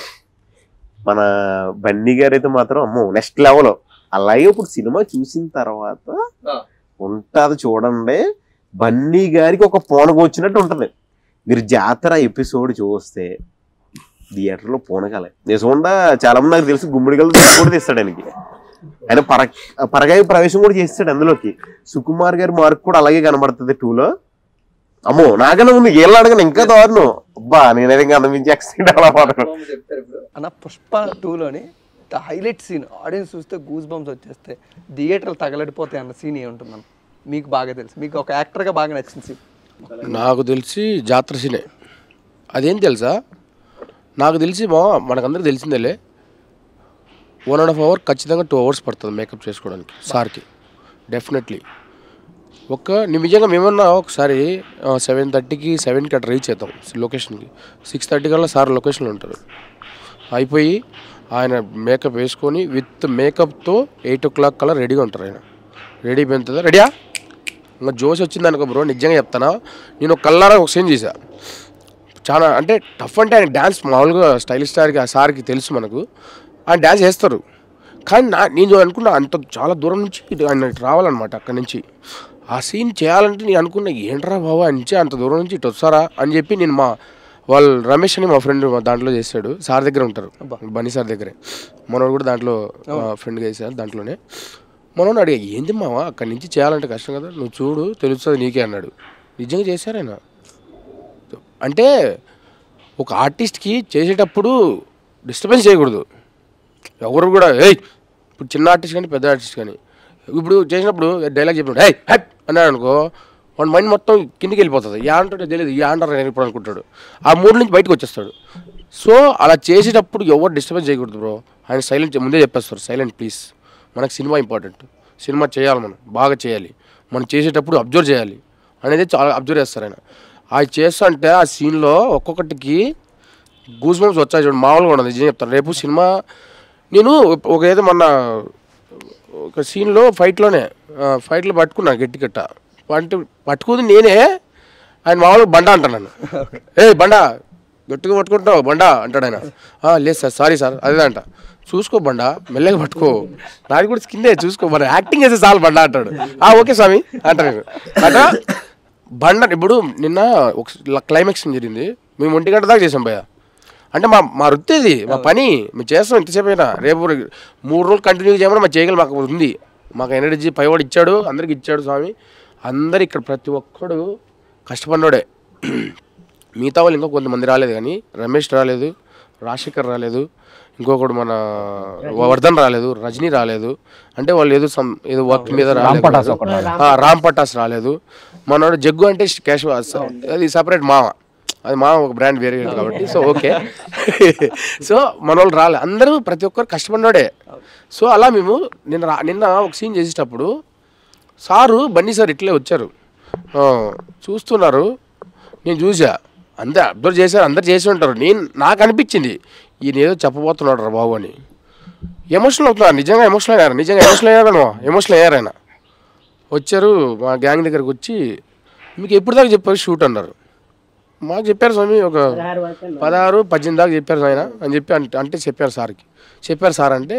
మన బన్నీ గారు అయితే మాత్రం అమ్మో నెక్స్ట్ లెవెల్ అలాగే ఇప్పుడు సినిమా చూసిన తర్వాత ఉంటుంది చూడండి బన్నీ గారికి ఒక పోనకు వచ్చినట్టు ఉంటది మీరు జాతర ఎపిసోడ్ చూస్తే థియేటర్లో పూనకాలే నిజంగా చాలా మంది నాకు తెలిసి గుమ్మడి గల కూడా తీస్తాడు ఆయనకి ఆయన పర పరగాయ ప్రవేశం కూడా చేస్తాడు అందులోకి సుకుమార్ గారి మార్క్ కూడా అలాగే కనబడుతుంది టూలో అమ్మో నాకన్నా ఉంది ఏళ్ళు అడగను ఇంకా దారుణం అబ్బా నేనైతే ఇంకా అంతమించి యాక్సిడెంట్ అలా పోతాను అన్న పుష్ప టూలోని హైలైట్ సీన్ ఆడియన్స్ చూస్తే గూస్ బంప్స్ వచ్చేస్తాయి థియేటర్లు తగలడిపోతాయి అన్న సీన్ ఏముంటుందన్న మీకు బాగా తెలుసు మీకు ఒక యాక్టర్గా బాగా నచ్చిన సీన్ నాకు తెలిసి జాతర సీనే అదేం తెలుసా నాకు తెలిసి మా మనకందరికి తెలిసిందేలే వన్ అండ్ హాఫ్ అవర్ ఖచ్చితంగా టూ అవర్స్ పడుతుంది మేకప్ చేసుకోవడానికి సార్కి డెఫినెట్లీ ఒక్క నిజంగా మేమన్నా ఒకసారి సెవెన్ థర్టీకి సెవెన్కి అట్లా రీచ్ అవుతాం లొకేషన్కి సిక్స్ థర్టీ కల్లా సార్ లొకేషన్లో ఉంటారు అయిపోయి ఆయన మేకప్ వేసుకొని విత్ మేకప్తో ఎయిట్ ఓ క్లాక్ కల్లా రెడీగా ఉంటారు ఆయన రెడీ అయిపోయింది రెడీయా ఇంకా జోష్ వచ్చింది అనుకో బ్రో నిజంగా చెప్తానా నేను ఒక కల్లారా ఒక సీన్ చేశా చాలా అంటే టఫ్ అంటే ఆయన డ్యాన్స్ మామూలుగా స్టైలిష్ స్టార్కి ఆ సార్కి తెలుసు మనకు ఆయన డ్యాన్స్ వేస్తారు కానీ నా నేను అనుకున్నా అంత చాలా దూరం నుంచి ఇటు ఆయన ఇటు రావాలన్నమాట అక్కడి నుంచి ఆ సీన్ చేయాలంటే నేను అనుకున్నా ఏంట్రా బాబా నుంచి అంత దూరం నుంచి ఇటు వస్తారా అని చెప్పి నేను మా వాళ్ళు రమేష్ అని మా ఫ్రెండ్ మా దాంట్లో చేస్తాడు సార్ దగ్గర ఉంటారు బన్నీ సార్ దగ్గరే మనోడు కూడా దాంట్లో ఫ్రెండ్గా చేశారు దాంట్లోనే మనోడు అడిగా ఏంది మావా అక్కడి నుంచి చేయాలంటే కష్టం కదా నువ్వు చూడు తెలుస్తుంది నీకే అన్నాడు నిజంగా చేశారు ఆయన అంటే ఒక ఆర్టిస్ట్కి చేసేటప్పుడు డిస్టర్బెన్స్ చేయకూడదు ఎవరు కూడా ఏయ్ ఇప్పుడు చిన్న ఆర్టిస్ట్ కానీ పెద్ద ఆర్టిస్ట్ కానీ ఇప్పుడు చేసినప్పుడు డైలాగ్ చెప్పినప్పుడు హై హట్ అన్నాడు అనుకో వాడి మైండ్ మొత్తం కిందికి వెళ్ళిపోతుంది యా అంటాడో తెలియదు యా అంటారు నేను ఇప్పుడు అనుకుంటాడు ఆ మూడు నుంచి బయటకు వచ్చేస్తాడు సో అలా చేసేటప్పుడు ఎవరు డిస్టర్బెన్స్ చేయకూడదు బ్రో ఆయన సైలెంట్ ముందే చెప్పేస్తారు సైలెంట్ ప్లీజ్ మనకు సినిమా ఇంపార్టెంట్ సినిమా చేయాలి మనం బాగా చేయాలి మనం చేసేటప్పుడు అబ్జర్వ్ చేయాలి అనేది చాలా అబ్జర్వ్ చేస్తారు ఆయన అది చేస్తా అంటే ఆ సీన్లో ఒక్కొక్కటికి గూస్ బంప్స్ వచ్చాయి చూడండి మామూలుగా ఉండదు నిజం చెప్తాను రేపు సినిమా నేను ఒక ఏదో మొన్న ఒక సీన్లో ఫైట్లోనే ఫైట్లో పట్టుకున్నా గట్టి గట్ట పట్టు పట్టుకుంది నేనే ఆయన మామూలుగా బండ అంటాను నన్ను ఏ బండ గట్టిగా పట్టుకుంటావు బండ అంటాడు ఆయన "ఆ, లేదు సార్ సారీ సార్ అదే అంట చూసుకో బండ మెల్లగా పట్టుకో నాది కూడా స్కిన్నే చూసుకో మరి యాక్టింగ్ చేస్తే చాలు బండ అంటాడు ఆ ఓకే స్వామి అంటాను నేను అట బండ ఇప్పుడు నిన్న ఒక క్లైమాక్స్ జరిగింది మేము ఒంటి గంట దాకా చేసాం భయ అంటే మా మా వృత్తి ఇది మా పని మేము చేస్తాం ఇంతసేపు అయినా రేపు మూడు రోజులు కంటిన్యూ చేయమని మా చేయగల మాకు ఉంది మాకు ఎనర్జీ పైవాడు ఇచ్చాడు అందరికి ఇచ్చాడు స్వామి అందరు ఇక్కడ ప్రతి ఒక్కడు కష్టపడినోడే మిగతా వాళ్ళు ఇంకా కొంతమంది రాలేదు కానీ రమేష్ రాలేదు రాజశేఖర్ రాలేదు ఇంకొకడు మన వర్ధన్ రాలేదు రజనీ రాలేదు అంటే వాళ్ళు ఏదో సమ్ ఏదో వర్క్ మీద రామ్ పటాస్ రాలేదు ఒకడు రాలేదు. ఆ, రామ్ పటాస్ రాలేదు మనోడు జగ్గు అంటే క్యాష్ అది సపరేట్ మామ అది మామ ఒక బ్రాండ్ వేరే ఉంది కాబట్టి సో ఓకే సో మన వాళ్ళు రాలే అందరూ ప్రతి ఒక్కరు కష్టపడినోడే సో అలా మేము నిన్న రా- నిన్న ఒక సీన్ చేసేటప్పుడు సారు బండి సార్ ఇట్లే వచ్చారు ఆ, చూస్తున్నారు నేను చూసా అందరు అబ్జర్వ్ చేశారు అందరు చేసి ఉంటారు నేను నాకు అనిపించింది ఈయన ఏదో చెప్పబోతున్నాడు రా బాబు అని ఎమోషనల్ అవుతున్నారు నిజంగా ఎమోషనల్ అయ్యారు నిజంగా ఎమోషనల్ అయ్యారు ఎమోషనల్ అయ్యారు ఆయన వచ్చారు మా గ్యాంగ్ దగ్గరకు వచ్చి మీకు ఎప్పుడు దాకా చెప్పారు షూట్ అన్నారు మాకు చెప్పారు స్వామి ఒక పదహారు పద్దెనిమిది దాకా చెప్పారు ఆయన అని చెప్పి అంటే అంటే చెప్పారు సార్కి చెప్పారు సార్ అంటే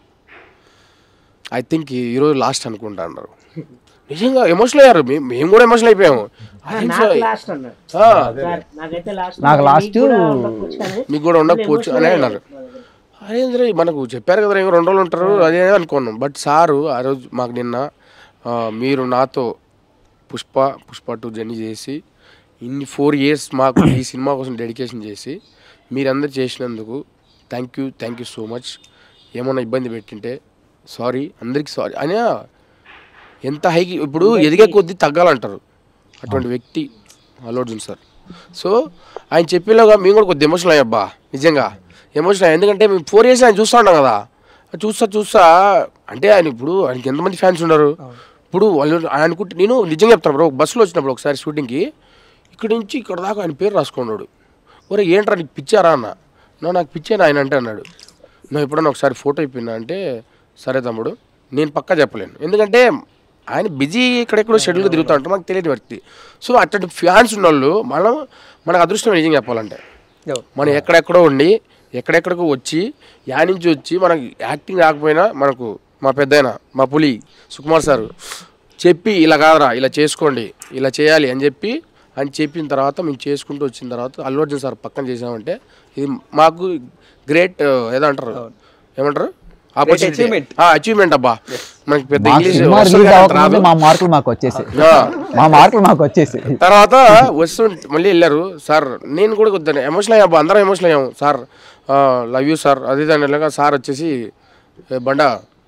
ఐ థింక్ ఈరోజు లాస్ట్ అనుకుంటా అన్నారు నిజంగా ఎమోషనల్ అయ్యారు మేము మేము కూడా ఎమోషనల్ అయిపోయాము I think so. నాకు లాస్ట్ అన్నారు ఆ, సార్, నాకైతే లాస్ట్ నాకు last మీకు కూడా ఉండకపోవచ్చు అని అన్నారు అరేంద్ర మనకు చెప్పారు కదా ఇంకో రెండు రోజులు ఉంటారు అదే అనుకున్నాం బట్ సారు ఆ రోజు మాకు నిన్న ఆ, మీరు నాతో పుష్ప పుష్ప టూ జర్నీ చేసి ఇన్ని ఫోర్ ఇయర్స్ మాకు ఈ సినిమా కోసం డెడికేషన్ చేసి మీరందరూ చేసినందుకు thank you thank you so much ఏమన్నా ఇబ్బంది పెట్టింటే సారీ అందరికీ సారీ అయినా ఎంత హైకి ఇప్పుడు ఎదిగే కొద్దీ తగ్గాలంటారు అటువంటి వ్యక్తి అల్లు అర్జున్ సార్ సో ఆయన చెప్పేలాగా మేము కూడా కొద్ది ఎమోషనల్ అయ్యబ్బా నిజంగా ఎమోషనల్ అయ్యా ఎందుకంటే మేము ఫోర్ ఇయర్స్ ఆయన చూస్తూ ఉన్నాం కదా చూస్తా చూస్తా అంటే ఆయన ఇప్పుడు ఆయనకి ఎంతమంది ఫ్యాన్స్ ఉన్నారు ఇప్పుడు వాళ్ళు ఆయన అనుకుంటే నేను నిజంగా చెప్తాను బ్రో బస్సులో వచ్చినప్పుడు ఒకసారి షూటింగ్కి ఇక్కడి నుంచి ఇక్కడ దాకా ఆయన పేరు రాసుకున్నాడు ఒరే ఏంట్రా నీకు పిచ్చారా అన్న "నో, నాకు పిచ్చాను ఆయన అంటే అన్నాడు నువ్వు ఎప్పుడన్నా ఒకసారి ఫోటో ఇప్పినా అంటే సరే తమ్ముడు నేను పక్కా చెప్పలేను ఎందుకంటే ఆయన బిజీ ఎక్కడెక్కడో షెడ్యూల్గా తిరుగుతూ ఉంటారు మాకు తెలియని వ్యక్తి సో అట్లాంటి ఫ్యాన్స్ ఉన్న వాళ్ళు మనం మనకు అదృష్టం నిజంగా చెప్పాలంటే మనం ఎక్కడెక్కడో ఉండి ఎక్కడెక్కడికో వచ్చి యా నుంచి వచ్చి మనకి యాక్టింగ్ రాకపోయినా మనకు మా పెద్దయిన మా పులి సుకుమార్ సార్ చెప్పి ఇలా కాదురా ఇలా చేసుకోండి ఇలా చేయాలి అని చెప్పి అని చెప్పిన తర్వాత మేము చేసుకుంటూ వచ్చిన తర్వాత అల్లు అర్జున్ సార్ పక్కన చేసామంటే ఇది మాకు గ్రేట్ ఏదో అంటారు ఏమంటారు ఆపర్చునిటీ achievement. అచీవ్మెంట్ అబ్బా మనకి పెద్ద మాకు ఇంగ్లీష్ సినిమా వస్తుంది రిలీజ్ కానీ అంత అవ్వకముందే రాదు మా మార్కులు మాకు వచ్చేసాయి ఆ. మా మార్కులు మాకు వచ్చేసాయి తర్వాత వస్తుంటే మళ్ళీ వెళ్ళారు సార్ నేను కూడా కొద్దిగా ఎమోషనల్ అయ్యా అందరం ఎమోషనల్ అయ్యాము సార్ లవ్ యూ సార్ అది దాని వెళ్ళగా సార్ వచ్చేసి "ఏ బండ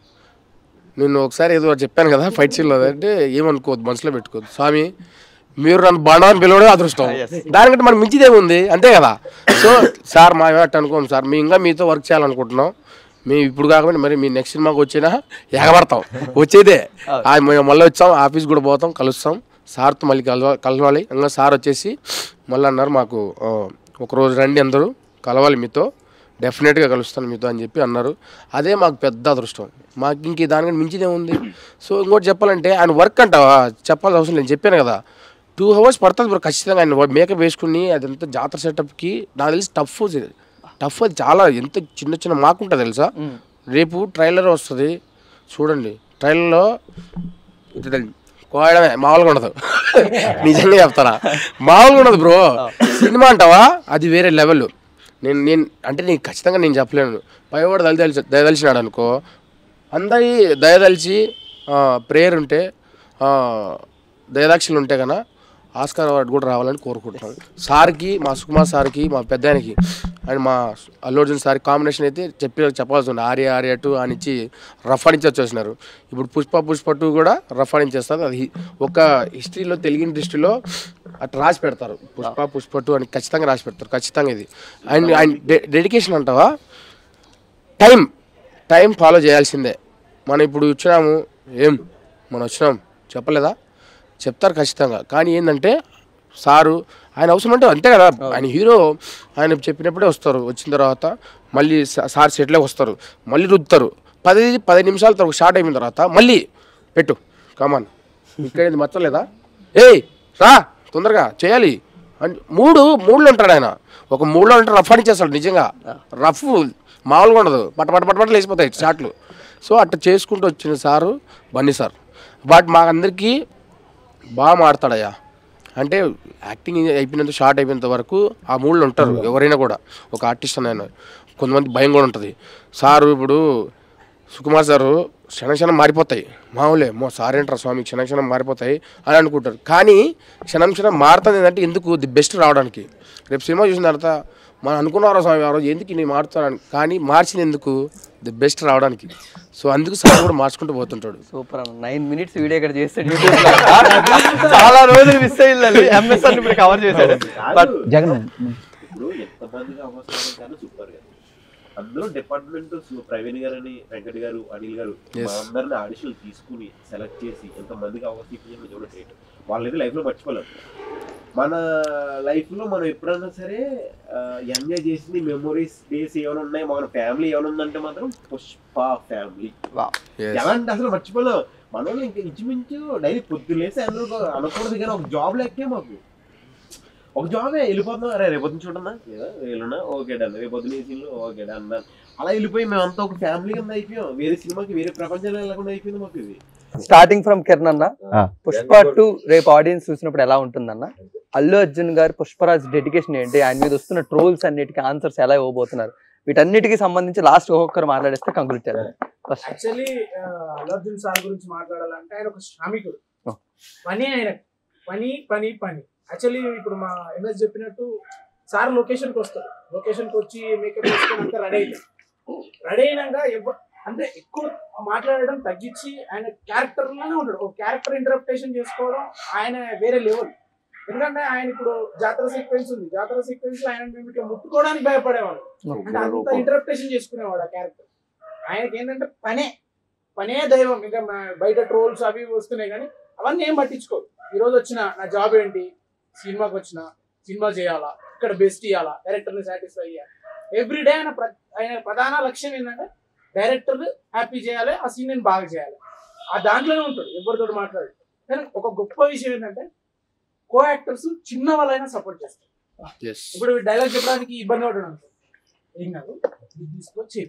నేను ఒకసారి ఏదో చెప్పాను కదా ఫైట్ సీన్లో అంటే ఏమనుకోవద్దు మనసులో పెట్టుకోవద్దు స్వామి మీరు నన్ను బండ అని పిలవడం అదృష్టం దానికంటే మనం మించిదే ఉంది అంతే కదా సో సార్ మా ఏమట్టు అనుకోం సార్ మేము ఇంకా మీతో వర్క్ చేయాలనుకుంటున్నాం మేము ఇప్పుడు కాకపోతే మరి మీ నెక్స్ట్ సినిమాకి వచ్చినా ఎగబడతాం వచ్చేదే ఆ, మేము మళ్ళీ వచ్చాం ఆఫీస్ కూడా పోతాం కలుస్తాం సార్తో మళ్ళీ కలవ కలవాలి ఇంకా సార్ వచ్చేసి మళ్ళీ అన్నారు మాకు ఆ, ఒక రోజు రండి అందరూ కలవాలి మీతో డెఫినెట్గా కలుస్తాను మీతో అని చెప్పి అన్నారు అదే మాకు పెద్ద అదృష్టం మాకు ఇంక దానికంటే మించిదే ఉంది సో ఇంకోటి చెప్పాలంటే ఆయన వర్క్ అంటావా చెప్పాల్సిన అవసరం నేను చెప్పాను కదా టూ అవర్స్ పడుతుంది బ్రో ఖచ్చితంగా ఆయన మేకప్ వేసుకుని అదంతా జాతర సెటప్కి నాకు తెలిసి టఫ్ టఫ్ అది చాలా ఎంత చిన్న చిన్న మాకు ఉంటుంది తెలుసా రేపు ట్రైలర్ వస్తుంది చూడండి ట్రైలర్లో ఇట్లా కోయడమే మామూలుగా ఉండదు నిజంగా చెప్తారా మామూలుగా ఉండదు బ్రో సినిమా అంటావా అది వేరే లెవెల్ నేను నేను అంటే నేను ఖచ్చితంగా నేను చెప్పలేను పైవాడు దయదలిచి దయదలిచినాడు అనుకో అందరి దయదలిచి ప్రేయర్ ఉంటే ఆ, దయదాక్షిలు ఉంటే కన్నా ఆస్కార్ అవార్డు కూడా రావాలని కోరుకుంటున్నాం సార్కి మా సుకుమార్ సార్కి మా పెద్దాయనకి అండ్ మా అల్లు అర్జున్ సార్ కాంబినేషన్ అయితే చెప్పి చెప్పాల్సి ఉంది ఆర్య ఆర్య టూ అనిచ్చి రఫా నుంచి వచ్చేసినారు ఇప్పుడు పుష్ప పుష్ప టూ కూడా రఫా నుంచి వస్తుంది అది ఒక హిస్టరీలో తెలుగు ఇండస్ట్రీలో అట్లా రాసి పెడతారు పుష్ప పుష్ప టూ అని ఖచ్చితంగా రాసి పెడతారు ఖచ్చితంగా ఇది అండ్ ఆయన డెడికేషన్ అంటావా టైం టైం ఫాలో చేయాల్సిందే మనం ఇప్పుడు వచ్చినాము ఏం మనం వచ్చినాం చెప్పలేదా చెప్తారు ఖచ్చితంగా కానీ ఏంటంటే సారు ఆయన అవసరం అంటే అంతే కదా ఆయన హీరో ఆయన చెప్పినప్పుడే వస్తారు వచ్చిన తర్వాత మళ్ళీ సా- సార్ సెట్లోకి వస్తారు మళ్ళీ రుద్దుతారు పది పది నిమిషాల తర్వాత షార్ట్ అయిన తర్వాత మళ్ళీ పెట్టు కమాన్ ఇక్కడ ఇది మచ్చలేదా ఏయ్ రా తొందరగా చేయాలి అని మూడు మూడులో ఉంటాడు ఆయన ఒక మూడులో ఉంటే రఫ్ అని చేస్తాడు నిజంగా రఫ్ మామూలుగా ఉండదు పట్ట పట్ట పట్ట పట్ట లేచిపోతాయి షాట్లు సో అట్లా చేసుకుంటూ వచ్చిన సారు బన్నీ సార్ బట్ మాకందరికీ బాగా మాడతాడయ్యా అంటే యాక్టింగ్ అయిపోయినంత షార్ట్ అయిపోయినంత వరకు ఆ మూడ్లో ఉంటారు ఎవరైనా కూడా ఒక ఆర్టిస్ట్ అని కొంతమంది భయం కూడా ఉంటుంది సారు ఇప్పుడు సుకుమార్ సారు క్షణ క్షణం మారిపోతాయి మామూలే మో సార్ ఏంట్రా స్వామి క్షణ క్షణం మారిపోతాయి అని అనుకుంటారు కానీ క్షణం క్షణం మారుతుంది ఏంటంటే ఎందుకు ది బెస్ట్ రావడానికి రేపు సినిమా చూసిన తర్వాత మనం అనుకున్నారా స్వామి ఆ రోజు ఎందుకు నేను మారుతాను కానీ మార్చింది ఎందుకు ది బెస్ట్ రావడానికి సో అందుకు సార్ కూడా మార్చుకుంటూ పోతుంటాడు సూపర్ అన్న నైన్ మినిట్స్ వీడియో ఇక్కడ చేస్తాడు యూట్యూబ్ లో. చాలా రోజులు మిస్ అయ్యింది ఎంఎస్ఆర్ ఇప్పుడు కవర్ చేశాడు బట్ జగన్ ఇప్పుడు ఎంతమందికి అవసరం కానీ సూపర్ గా అందులో డిపార్ట్మెంట్ ప్రవీణ్ గారు అని వెంకట్ గారు అనిల్ గారు Yes. మా అందరిని ఆడిషన్లు తీసుకుని సెలెక్ట్ చేసి ఎంతమందికి అవకాశం ఇప్పించడం చూడండి వాళ్ళైతే లైఫ్ లో మర్చిపోలేము మన లైఫ్ లో మనం ఎప్పుడైనా సరే ఎంజాయ్ చేసింది మెమొరీస్ డేస్ ఏమైనా ఉన్నాయి మన ఫ్యామిలీ ఏమైనా ఉందంటే మాత్రం పుష్ప ఫ్యామిలీ Yes. ఎలాంటి అసలు మర్చిపోలేం మన వాళ్ళు ఇంకా ఇంచుమించు డైలీ పొద్దులేసి అందరూ అనకూడదు కానీ ఒక జాబ్ లెక్కే మాకు ఒక జాబే వెళ్ళిపోతున్నాం అరే రేపొద్దున చూడన్నా లేదా వెళ్ళున్నా ఓకే డన్ రేపొద్దున ఈ సీన్లో ఓకే డన్ డన్ అలా వెళ్ళిపోయి మేమంతా ఒక ఫ్యామిలీ కింద అయిపోయాం వేరే సినిమాకి వేరే ప్రపంచంలో వెళ్ళకుండా అయిపోయింది మాకు ఇది స్టార్టింగ్ ఫ్రమ్ కిరణ్ అన్న ఆ. పుష్ప టూ రేపు ఆడియన్స్ చూసినప్పుడు ఎలా ఉంటుందన్న అల్లు అర్జున్ గారు పుష్పరాజ్ డెడికేషన్ ఏంటి ఆయన మీద వస్తున్న ట్రోల్స్ అన్నిటికీ ఆన్సర్స్ ఎలా ఇవ్వబోతున్నారు వీటన్నిటికీ సంబంధించి లాస్ట్ ఒక్కొక్కరు మాట్లాడిస్తే కంక్లూడ్ చేద్దాం ఫస్ట్ యాక్చువల్లీ అల్లర్జున్ సార్ గురించి మాట్లాడాలంటే ఆయన ఒక శ్రామికుడు Oh. పని ఆయన పని పని పని యాక్చువల్లీ ఇప్పుడు మా ఎంఎస్ చెప్పినట్టు సార్ లొకేషన్కి వస్తారు లొకేషన్కి వచ్చి మేకప్ వేసుకొని అంతా రెడీ అవుతారు రెడీ అయినాక ఎవ అంటే ఎక్కువ మాట్లాడడం తగ్గించి ఆయన క్యారెక్టర్లోనే ఉంటాడు ఒక క్యారెక్టర్ ఇంటర్ప్రిటేషన్ చేసుకోవడం ఆయన వేరే లెవెల్ ఎందుకంటే ఆయన ఇప్పుడు జాతర సీక్వెన్స్ ఉంది జాతర సీక్వెన్స్ ఆయన మేము ఇట్లా ముట్టుకోవడానికి భయపడేవాడు అంటే అంత ఇంటర్ప్రిటేషన్ చేసుకునేవాడు ఆ క్యారెక్టర్ ఆయనకి ఏంటంటే పనే పనే దైవం ఇంకా మా- బయట ట్రోల్స్ అవి ఇవి వస్తున్నాయి కానీ అవన్నీ ఏం పట్టించుకో ఈ రోజు వచ్చిన నా జాబ్ ఏంటి సినిమాకి వచ్చిన సినిమా చేయాలా ఇక్కడ బెస్ట్ ఇవ్వాలా డైరెక్టర్ని సాటిస్ఫై చేయాలి ఎవ్రీ డే ఆయన ప్ర- ఆయన ప్రధాన లక్ష్యం ఏంటంటే డైరెక్టర్ హ్యాపీ చేయాలి ఆ సీన్ నేను బాగా చేయాలి ఆ దాంట్లోనే ఉంటాడు ఎవరితో మాట్లాడు కానీ ఒక గొప్ప విషయం ఏంటంటే కో యాక్టర్స్ చిన్న వాళ్ళైనా సపోర్ట్ చేస్తారు ఎస్ ఇప్పుడు డైలాగ్ చెప్పడానికి ఇబ్బంది పడడం అనుకో ఏం కాదు ఇది తీసుకొచ్చి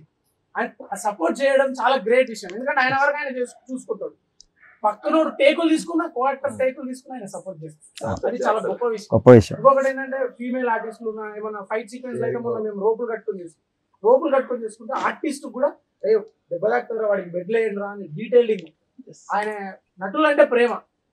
సపోర్ట్ చేయడం చాలా గ్రేట్ విషయం ఎందుకంటే ఆయన వరకు ఆయన చేసు- చూసుకుంటాడు పక్కనోడు టేకులు తీసుకున్నా కోయాక్టర్ టేకులు తీసుకున్నా ఆయన సపోర్ట్ చేస్తాడు అది చాలా గొప్ప విషయం గొప్ప విషయం ఇంకొకటి ఏంటంటే ఫీమేల్ ఆర్టిస్టులు ఉన్న ఏమన్నా ఫైట్ సీక్వెన్స్ అయితే మొన్న మేము రోపులు కట్టుకొని చేసుకుంటాం రోపులు కట్టుకొని చేసుకుంటే ఆర్టిస్ట్ కూడా ఏ దెబ్బ తాకుతారా వాడికి బెడ్ లేయండి రా అని డీటెయిలింగ్ ఆయన నటులు అంటే ప్రేమ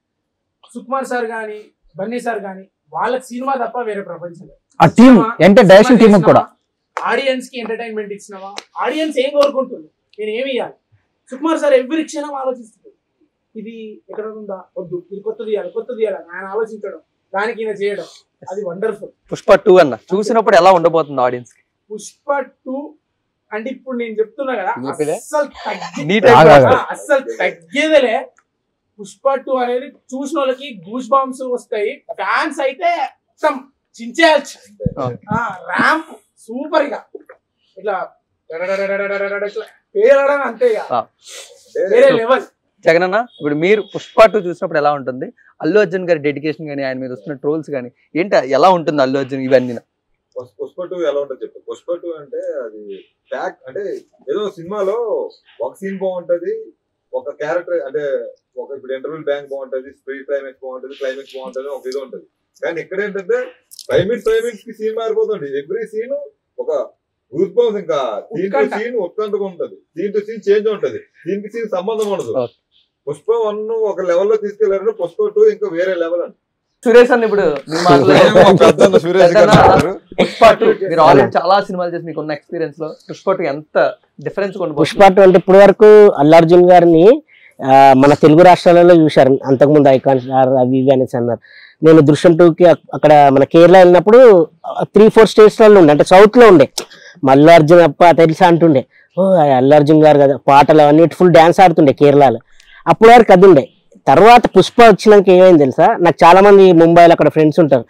సుకుమార్ సార్ కానీ బన్నీ సార్ కానీ వాళ్ళకి సినిమా తప్ప వేరే ప్రపంచం లేదు. ఆ టీం సినిమా- అంటే డైరెక్షన్ టీం కూడా ఆడియన్స్ కి ఎంటర్టైన్మెంట్ ఇచ్చినావా ఆడియన్స్ ఏం కోరుకుంటుంది నేను ఏమి ఇవ్వాలి సుకుమార్ సార్ ఎవ్రీ క్షణం ఆలోచిస్తుంది ఇది ఎక్కడ ఉందా వద్దు ఇది కొత్తది ఇవ్వాలి కొత్తది ఇవ్వాలి ఆయన ఆలోచించడం దానికి ఈయన చేయడం అది వండర్ఫుల్ పుష్ప టూ అన్న చూసినప్పుడు ఎలా ఉండబోతుంది ఆడియన్స్ కి పుష్ప టూ అంటే ఇప్పుడు నేను చెప్తున్నా కదా నువ్వు చెప్పేదే? అస్సలు తగ్గి నీట్ ఆగు, ఆగు. ఆ, అస్సలు తగ్గేదేలే పుష్ప టూ అనేది చూసిన వాళ్ళకి గూస్ బాంబ్స్ వస్తాయి ఫ్యాన్స్ అయితే మొత్తం చించేయచ్చు ర్యాంప్ సూపర్ గా ఇట్లా డడడడడడడడడ ఇట్లా పేరడం అంతే ఇక ఆ. వేరే లెవెల్ జగన్ అన్న ఇప్పుడు మీరు పుష్ప టూ చూసినప్పుడు ఎలా ఉంటుంది అల్లు అర్జున్ గారి డెడికేషన్ కానీ ఆయన మీద వస్తున్న ట్రోల్స్ కానీ ఏంటి ఎలా ఉంటుంది అల్లు అర్జున్ ఇవన్నీ పుష్ప- పుష్ప టూ ఎలా ఉంటుంది చెప్పు పుష్ప టూ అంటే అది ప్యాక్ అంటే ఏదో సినిమాలో ఒక సీన్ బాగుంటది ఒక క్యారెక్టర్ అంటే ఒక ఇప్పుడు ఇంటర్వ్యూ బ్యాంక్ బాగుంటది స్ప్రీ క్లైమాక్స్ బాగుంటది క్లైమాక్స్ బాగుంటది ఒక ఇది ఉంటది కానీ ఇక్కడ ఏంటంటే క్లైమాక్స్ క్లైమాక్స్ కి సీన్ మారిపోతుంది ఎవ్రీ సీన్ ఒక గూస్ బంప్స్ ఇంకా సీన్ టు ఉత్కంఠ. సీన్ ఉత్కంఠగా ఉంటది సీన్ టు సీన్ చేంజ్ ఉంటది సీన్ కి సీన్ సంబంధం ఉండదు Okay. పుష్ప వన్ ఒక లెవెల్ లో తీసుకెళ్లారు పుష్ప టూ ఇంకా వేరే లెవెల్ అండి సురేష్ అన్న ఇప్పుడు మీ మాటలో పెద్దన్న సురేష్ గారు పెద్దన్న ఉన్నారు. పుష్ప టూ మీరు ఆల్రెడీ చాలా సినిమాలు చేసి మీకు ఉన్న ఎక్స్పీరియన్స్ లో పుష్ప టూ ఎంత డిఫరెన్స్ పుష్ప టూ అంటే ఇప్పటి వరకు అల్లార్జున్ గారిని ఆ, మన తెలుగు రాష్ట్రాలలో చూశారు అంతకుముందు ఐకాన్ స్టార్ అవి ఇవి అనేసి అన్నారు నేను దృశ్యం టూకి అక్- అక్కడ మన కేరళ వెళ్ళినప్పుడు త్రీ ఫోర్ స్టేట్స్ లో ఉండే అంటే సౌత్ లో ఉండే మల్లార్జున్ అప్ప తెలుసా అంటుండే ఓ ఆ అల్లార్జున్ గారు కదా పాటలు అవన్నీ ఫుల్ డాన్స్ ఆడుతుండే కేరళలో అప్పటి వరకు అది ఉండే తర్వాత పుష్ప వచ్చినాక ఏమైంది తెలుసా నాకు చాలా మంది ముంబైలో అక్కడ ఫ్రెండ్స్ ఉంటారు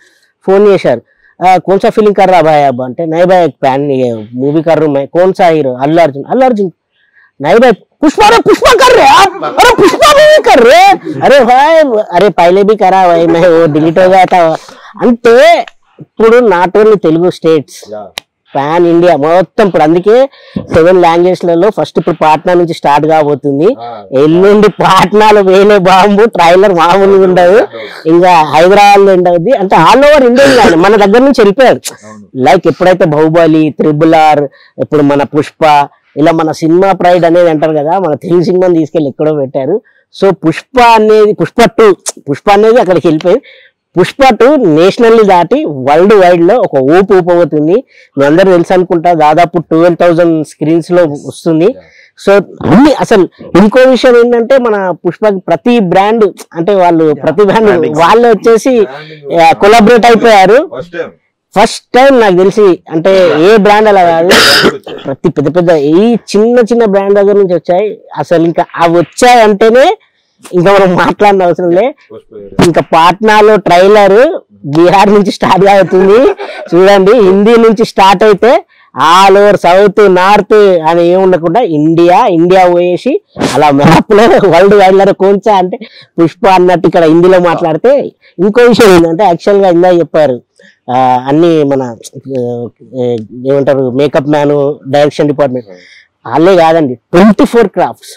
ఫోన్ చేశారు "ఆ, कौन सा ఫిలిం कर रहा भाई अब అంటే నై भाई पैन मूवी कर रहा हूं मैं कौन सा हीरो अल्लू अर्जुन अल्लू अर्जुन नहीं भाई पुष्पा अरे पुष्पा कर रहे आप अरे पुष्पा मूवी कर रहे अरे भाई अरे पहले भी करा भाई मैं वो डिलीट हो गया था అంటే ఇప్పుడు not only Telugu states pan India మొత్తం ఇప్పుడు అందుకే సెవెన్ లాంగ్వేజ్లలో ఫస్ట్ ఇప్పుడు పాట్నా నుంచి స్టార్ట్ కాబోతుంది ఎల్లుండి పాట్నాలో వేలే బాంబు ట్రైలర్ మామూలుగా ఉండదు ఇంకా హైదరాబాద్ లో ఉండదు అంటే ఆల్ ఓవర్ ఇండియా కానీ మన దగ్గర నుంచి వెళ్ళిపోయారు లైక్ ఎప్పుడైతే బాహుబలి త్రిబుల్ ఆర్ ఇప్పుడు మన పుష్ప ఇలా మన సినిమా ప్రైడ్ అనేది అంటారు కదా మన తెలుగు సినిమాని తీసుకెళ్ళి ఎక్కడో పెట్టారు సో పుష్ప అనేది పుష్ప టూ పుష్ప అనేది అక్కడికి వెళ్ళిపోయి పుష్ప టూ నేషనల్ దాటి వరల్డ్ వైడ్ లో ఒక ఊపు ఊపబోతుంది మీ అందరూ తెలుసు అనుకుంటా దాదాపు ట్వెల్వ్ థౌసండ్ స్క్రీన్స్ లో వస్తుంది సో అన్ని అసలు ఇంకో విషయం ఏంటంటే మన పుష్ప ప్రతి బ్రాండ్ అంటే వాళ్ళు ప్రతి బ్రాండ్ వాళ్ళు వచ్చేసి కొలాబరేట్ అయిపోయారు ఫస్ట్ టైం ఫస్ట్ టైం నాకు తెలిసి అంటే ఏ బ్రాండ్ అలా కాదు ప్రతి పెద్ద పెద్ద ఈ చిన్న చిన్న బ్రాండ్ దగ్గర నుంచి వచ్చాయి అసలు ఇంకా అవి వచ్చాయి అంటేనే ఇంకా మనం మాట్లాడిన అవసరం లే ఇంకా పాట్నాలో ట్రైలర్ బీహార్ నుంచి స్టార్ట్ అవుతుంది చూడండి హిందీ నుంచి స్టార్ట్ అయితే ఆల్ ఓవర్ సౌత్ నార్త్ అని ఏమి ఉండకుండా ఇండియా ఇండియా పోయేసి అలా మ్యాప్ లో వరల్డ్ వైడ్ లో కొంచెం అంటే పుష్ప అన్నట్టు ఇక్కడ హిందీలో మాట్లాడితే ఇంకో విషయం ఏంటంటే యాక్చువల్ గా ఇందా చెప్పారు ఆ, అన్ని మన ఆ, ఏమంటారు మేకప్ మ్యాన్ డైరెక్షన్ డిపార్ట్మెంట్ వాళ్ళే కాదండి ట్వంటీ ఫోర్ క్రాఫ్ట్స్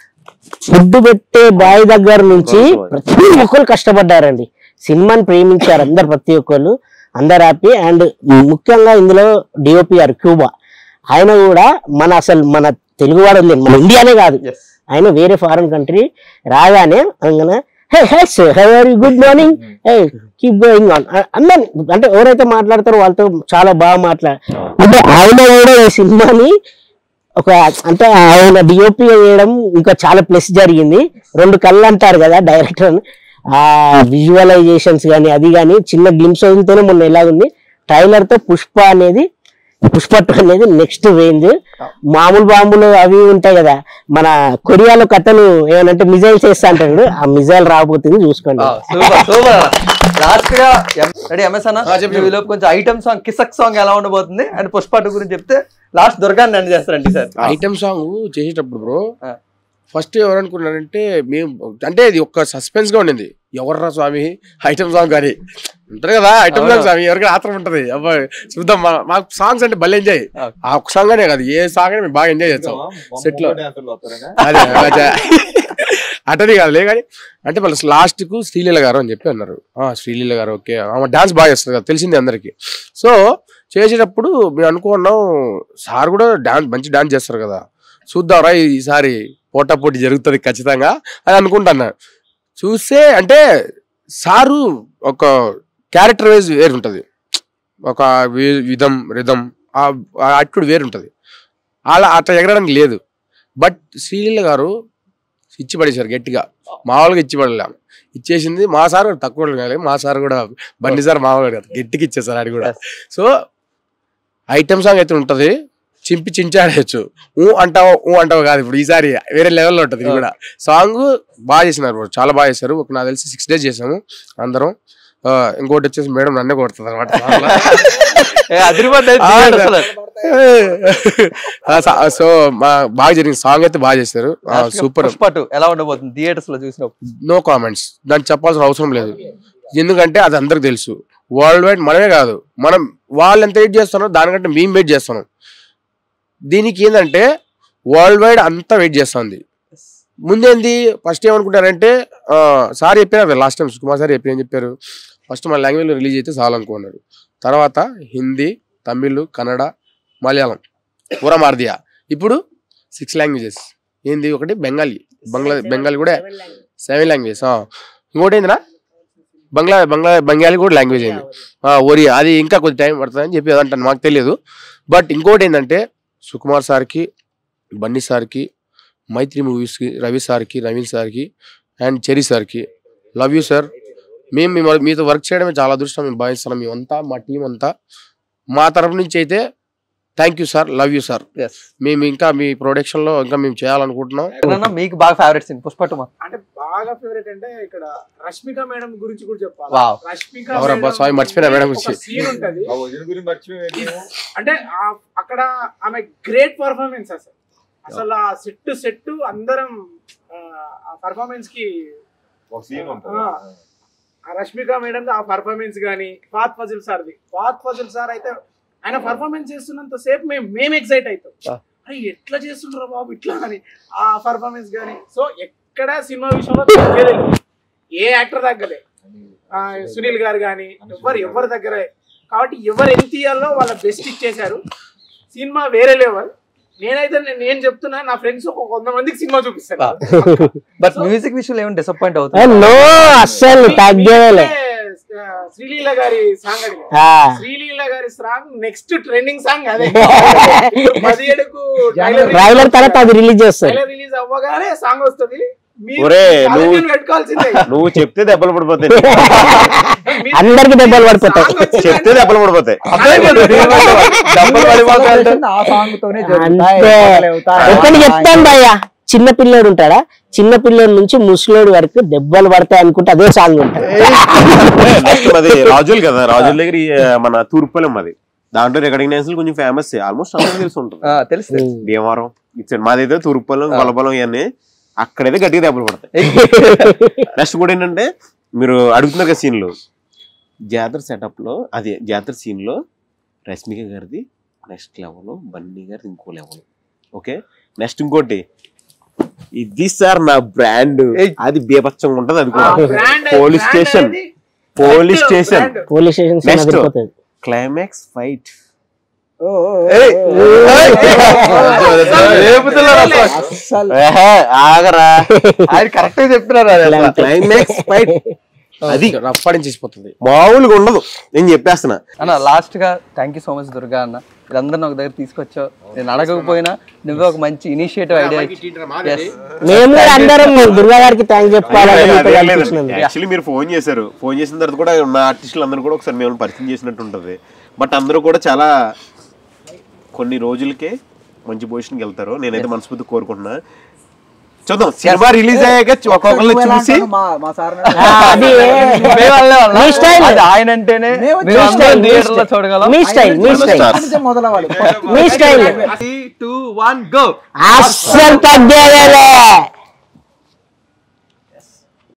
ఫుడ్ పెట్టే బాయ్ దగ్గర నుంచి ప్రతి ఒక్కరు కష్టపడ్డారండి సినిమాని ప్రేమించారు అందరు ప్రతి ఒక్కళ్ళు అందరు హ్యాపీ అండ్ ముఖ్యంగా ఇందులో డిఓపిఆర్ క్యూబా ఆయన కూడా మన అసలు మన తెలుగు వాడు లేదు మన ఇండియానే కాదు Yes. ఆయన వేరే ఫారెన్ కంట్రీ రాగానే అంగన hey hey sir hi are good morning hey keep going on అందరు అంటే ఎవరైతే మాట్లాడతారో వాళ్ళతో చాలా బాగా మాట్లాడ అంటే ఆయన కూడా ఈ సినిమాని ఒక అంటే ఆయన డిఓపి వేయడం ఇంకా చాలా ప్లస్ జరిగింది రెండు కళ్ళు అంటారు కదా డైరెక్టర్ ఆ విజువలైజేషన్స్ కానీ అది కానీ చిన్న గ్లిమ్స్ వదిలితేనే మొన్న ఎలాగుంది ట్రైలర్ తో పుష్ప అనేది పుష్ప టూ అనేది నెక్స్ట్ రేంజ్ మామూలు బాంబులు అవి ఉంటాయి కదా మన కొరియాలో కథలు ఏమనంటే మిజైల్స్ వేస్తా అంటాడు ఆ మిజైల్ రాబోతుంది చూసుకోండి సూపర్ సూపర్ లాస్ట్ గా రెడీ ఎంఎస్ అన్న ఆ, చెప్పు, చెప్పు. ఈలోపు కొంచెం ఐటమ్ సాంగ్ కిసక్ సాంగ్ ఎలా ఉండబోతుంది అండ్ పుష్ప టూ గురించి చెప్తే లాస్ట్ దుర్గాన్ని ఎండ్ చేస్తారండి సార్ ఐటమ్ సాంగ్ చేసేటప్పుడు బ్రో ఆ. ఫస్ట్ ఎవరు అనుకున్నారంటే మేము అంటే ఇది ఒక సస్పెన్స్ గా ఉండింది ఎవర్రా స్వామి ఐటమ్ సాంగ్ కానీ ఉంటారు కదా ఐటమ్ సాంగ్ అవును. స్వామి ఎవరికి ఆత్రం ఉంటది అబ్బాయి చూద్దాం మా- మాకు సాంగ్స్ అంటే భలే ఎంజాయ్ Okay. ఆ ఒక్క సాంగ్ అనే కాదు ఏ సాంగ్ అయినా మేము బాగా ఎంజాయ్ చేస్తాం Set లో. అదే అదే. అటది కాదులే కానీ అంటే మళ్ళీ లాస్ట్ కు శ్రీలీల గారు అని చెప్పి అన్నారు ఆ శ్రీలీల గారు ఓకే ఆమె డాన్స్ బాగా చేస్తుంది కదా తెలిసింది అందరికి సో చేసేటప్పుడు మేము అనుకున్నాం సార్ కూడా డాన్స్ మంచి డాన్స్ చేస్తారు కదా చూద్దాంరా ఈ- ఈసారి పోటా పోటీ జరుగుతుంది ఖచ్చితంగా అని అనుకుంటున్నా చూస్తే అంటే సారు ఒక క్యారెక్టర్ వైజ్ వేరు ఉంటుంది ఒక వి- విధం రిధం ఆ యాటిట్యూడ్ వేరు ఉంటుంది అలా అట్లా ఎగరడానికి లేదు బట్ శ్రీలీల గారు ఇచ్చి పడేశారు గట్టిగా మామూలుగా ఇచ్చి పడలే ఇచ్చేసింది మా సార్ కూడా తక్కువ కాలేదు మా సార్ కూడా బండి సార్ మామూలుగా కాదు గట్టిగా ఇచ్చేసారు ఆడి కూడా సో ఐటమ్ సాంగ్ అయితే ఉంటది చింపి చించాడేయచ్చు ఊ అంటావు ఊ అంటావు కాదు ఇప్పుడు ఈసారి వేరే లెవెల్లో ఉంటుంది ఇది కూడా సాంగ్ బాగా చేసినారు bro. చాలా బాగా చేశారు ఒక నాకు తెలిసి సిక్స్ డేస్ చేసాము అందరం ఆ, ఇంకోటి వచ్చేసి మేడం నన్నే కొడుతుంది అనమాట అదిరిపోతుంది ఆ, అసలు సో మా బాగా జరిగింది సాంగ్ అయితే బాగా చేశారు సూపర్ పుష్ప టూ ఎలా ఉండబోతుంది థియేటర్స్ లో చూసినప్పుడు నో కామెంట్స్ దాన్ని చెప్పాల్సిన అవసరం లేదు ఎందుకంటే అది అందరికి తెలుసు వరల్డ్ వైడ్ మనమే కాదు మనం వాళ్ళు ఎంత వెయిట్ చేస్తున్నారో దానికంటే మేము వెయిట్ చేస్తున్నాం దీనికి ఏంటంటే వరల్డ్ వైడ్ అంతా వెయిట్ చేస్తుంది ముందేంది ఫస్ట్ ఏమనుకుంటారంటే ఆ, సార్ చెప్పారు లాస్ట్ టైం సుకుమార్ సార్ చెప్పి ఏం చెప్పారు ఫస్ట్ మన లాంగ్వేజ్లో రిలీజ్ అయితే చాలు అనుకున్నారు తర్వాత హిందీ తమిళ్ కన్నడ మలయాళం పురమార్దియా ఇప్పుడు సిక్స్ లాంగ్వేజెస్ ఏంది ఒకటి బెంగాలీ బంగ్లా బెంగాలీ కూడా సెవెన్ లాంగ్వేజ్ ఇంకోటి ఏందిరా బంగ్లా బంగ్లా బెంగాలీ కూడా లాంగ్వేజ్ అయింది ఆ, ఒరియా అది ఇంకా కొంచెం టైం పడుతుంది అని చెప్పి అదంటాను మాకు తెలియదు బట్ ఇంకోటి ఏంటంటే సుకుమార్ సార్కి బన్నీ సార్కి మైత్రి మూవీస్కి రవి సార్కి నవీన్ సార్కి అండ్ చెరీ సార్కి లవ్ యూ సార్ మేము మీ మీతో వర్క్ చేయడమే చాలా అదృష్టం మేము భావిస్తున్నాం మేమంతా మా టీం అంతా మా తరపు నుంచి అయితే thank you sir love you sir yes మేము ఇంకా మీ ప్రొడక్షన్ లో ఇంకా మేము చేయాలనుకుంటున్నాం ఏదన్నా మీకు బాగా ఫేవరెట్ సీన్ పుష్ప టూ అంటే బాగా ఫేవరెట్ అంటే ఇక్కడ రష్మిక మేడం గురించి కూడా చెప్పాలి Wow. రష్మిక ఎవరబ్బా, మేడం స్వామి మర్చిపోయినా మేడం గురించి. సీన్ ఉంటది ఆ వదిన గురించి మర్చిపోయి అంటే ఆ- అక్కడ ఆమె గ్రేట్ పర్ఫార్మెన్స్ అసలు అసలు ఆ సెట్ సెట్ అందరం ఆ, ఆ పర్ఫార్మెన్స్ కి ఒక సీన్ ఉంటుంది ఆ. ఆ రష్మిక మేడం ఆ పర్ఫార్మెన్స్ గానీ ఫాత్ ఫజిల్ సార్ది ఫాత్ ఫజిల్ సార్ అయితే ఆయన పర్ఫార్మెన్స్ చేస్తున్నంత సేపు మేము మేము ఎక్సైట్ అవుతాం ఆ. అరే ఎట్లా చేస్తుండ్రా బాబు ఇట్లా అని ఆ పర్ఫార్మెన్స్ గానీ సో ఎక్కడ సినిమా విషయంలో తగ్గలేదు ఏ యాక్టర్ తగ్గలే ఆ, సునీల్ గారు కానీ ఎవరు ఎవరి దగ్గరే కాబట్టి ఎవరు ఎంత తీయాలో వాళ్ళ బెస్ట్ ఇచ్చేశారు సినిమా వేరే లెవెల్ నేనైతే నేను- నేను చెప్తున్నా నా ఫ్రెండ్స్ ఒక వంద మందికి సినిమా చూపిస్తాను బట్ మ్యూజిక్ విషయంలో ఏమైనా డిసప్పాయింట్ అవుతుంది నో అస్సలు తగ్గేదేలే ఆ, శ్రీలీల గారి సాంగ్ అడిగా ఆ. శ్రీలీల గారి సాంగ్ నెక్స్ట్ ట్రెండింగ్ సాంగ్ అదే పదిహేడుకు ట్రైలర్ తర్వాత అది రిలీజ్ చేస్తారు ట్రైలర్ రిలీజ్ అవ్వగానే సాంగ్ వస్తుంది మీరు ఒరే, చాలా నువ్వు- tune పెట్టుకోవాల్సిందే నువ్వు చెప్తే దెబ్బలు పడిపోతాయి మీరు- అందరికి దెబ్బలు పడిపోతాయి సాంగ్ వచ్చిందంటే చెప్తే దెబ్బలు పడిపోతాయి డబ్బులు పడిపోతాయంటే ఆ సాంగ్ తోనే అంతే ఒకటి చెప్తాను భయ్య చిన్న పిల్లోడు ఉంటాడా చిన్న పిల్లోడు నుంచి ముసలోడు వరకు దెబ్బలు పడతాయి అనుకుంటే అదే సాంగ్ ఉంటుంది నెక్స్ట్ మాది రాజులు కదా రాజుల దగ్గర ఈ, మన తూర్పులం మాది దాంట్లో రికగ్నైజ్ కొంచెం ఫేమస్ ఆల్మోస్ట్ అందరికీ తెలిసి ఉంటుంది ఆ, తెలుసు తెలుసు. భీమవరం ఇచ్చాడు మాదైతే తూర్పులం గొల్లపొలం ఇవన్నీ అక్కడైతే గట్టిగా దెబ్బలు పడతాయి నెక్స్ట్ కూడా ఏంటంటే మీరు అడుగుతున్నారు కదా సీన్లు జాతర సెటప్ లో అది జాతర సీన్ లో రష్మిక గారిది నెక్స్ట్ లెవెల్ బన్నీ గారిది ఇంకో లెవెల్ ఓకే నెక్స్ట్ ఇంకోటి ఇది సార్ నా బ్రాండ్ ఏయ్. అది బీభత్సంగా ఉంటది అది ఆ కూడా brand- పోలీస్ brand స్టేషన్ అనేది police correct station brand. Police station Next. అదిరిపోతుంది క్లైమాక్స్ ఫైట్ ఏయ్, ఏయ్, లేపుతున్నారు అసలు. అస్సలు ఆగరా ఆయన కరెక్ట్ గా చెప్తున్నారు అది అసలు. క్లైమాక్స్ ఫైట్ అది రప్పడించేసిపోతుంది మామూలుగా ఉండదు నేను చెప్పేస్తున్నా అన్న లాస్ట్ గా thank you so much Durga అన్న వీళ్ళందరిని ఒక దగ్గర తీసుకొచ్చావు నేను అడగకపోయినా నువ్వే ఒక మంచి ఇనిషియేటివ్ ఐడియా ఇచ్చి మేము కూడా అందరం దుర్గా గారికి థ్యాంక్ చెప్పాలని మీతో కల్పించినందుకు. యాక్చువల్లీ మీరు ఫోన్ చేశారు ఫోన్ చేసిన తర్వాత కూడా ఉన్న ఆర్టిస్టులు అందరూ కూడా ఒకసారి మేము పరిచయం చేసినట్టు ఉంటుంది బట్ అందరూ కూడా చాలా కొన్ని రోజులకే మంచి పొజిషన్కి వెళ్తారు నేనైతే మనస్ఫూర్తి కోరుకుంటున్నా చూద్దాం సినిమా రిలీజ్ అయ్యాక ఒక్కొక్కరిని చూసి మా మా సార్ ఆ, అది మేము వెళ్ళే వాళ్ళం. మీ స్టైల్. అది ఆయన అంటేనే మేము మేము అందరం స్టైల్, మీ థియేటర్ లో స్టైల్. చూడగలం మీ స్టైల్ మీ స్టైల్ Stars. మొదలవ్వాలి మీ style three two one go అస్సలు తగ్గేదేలే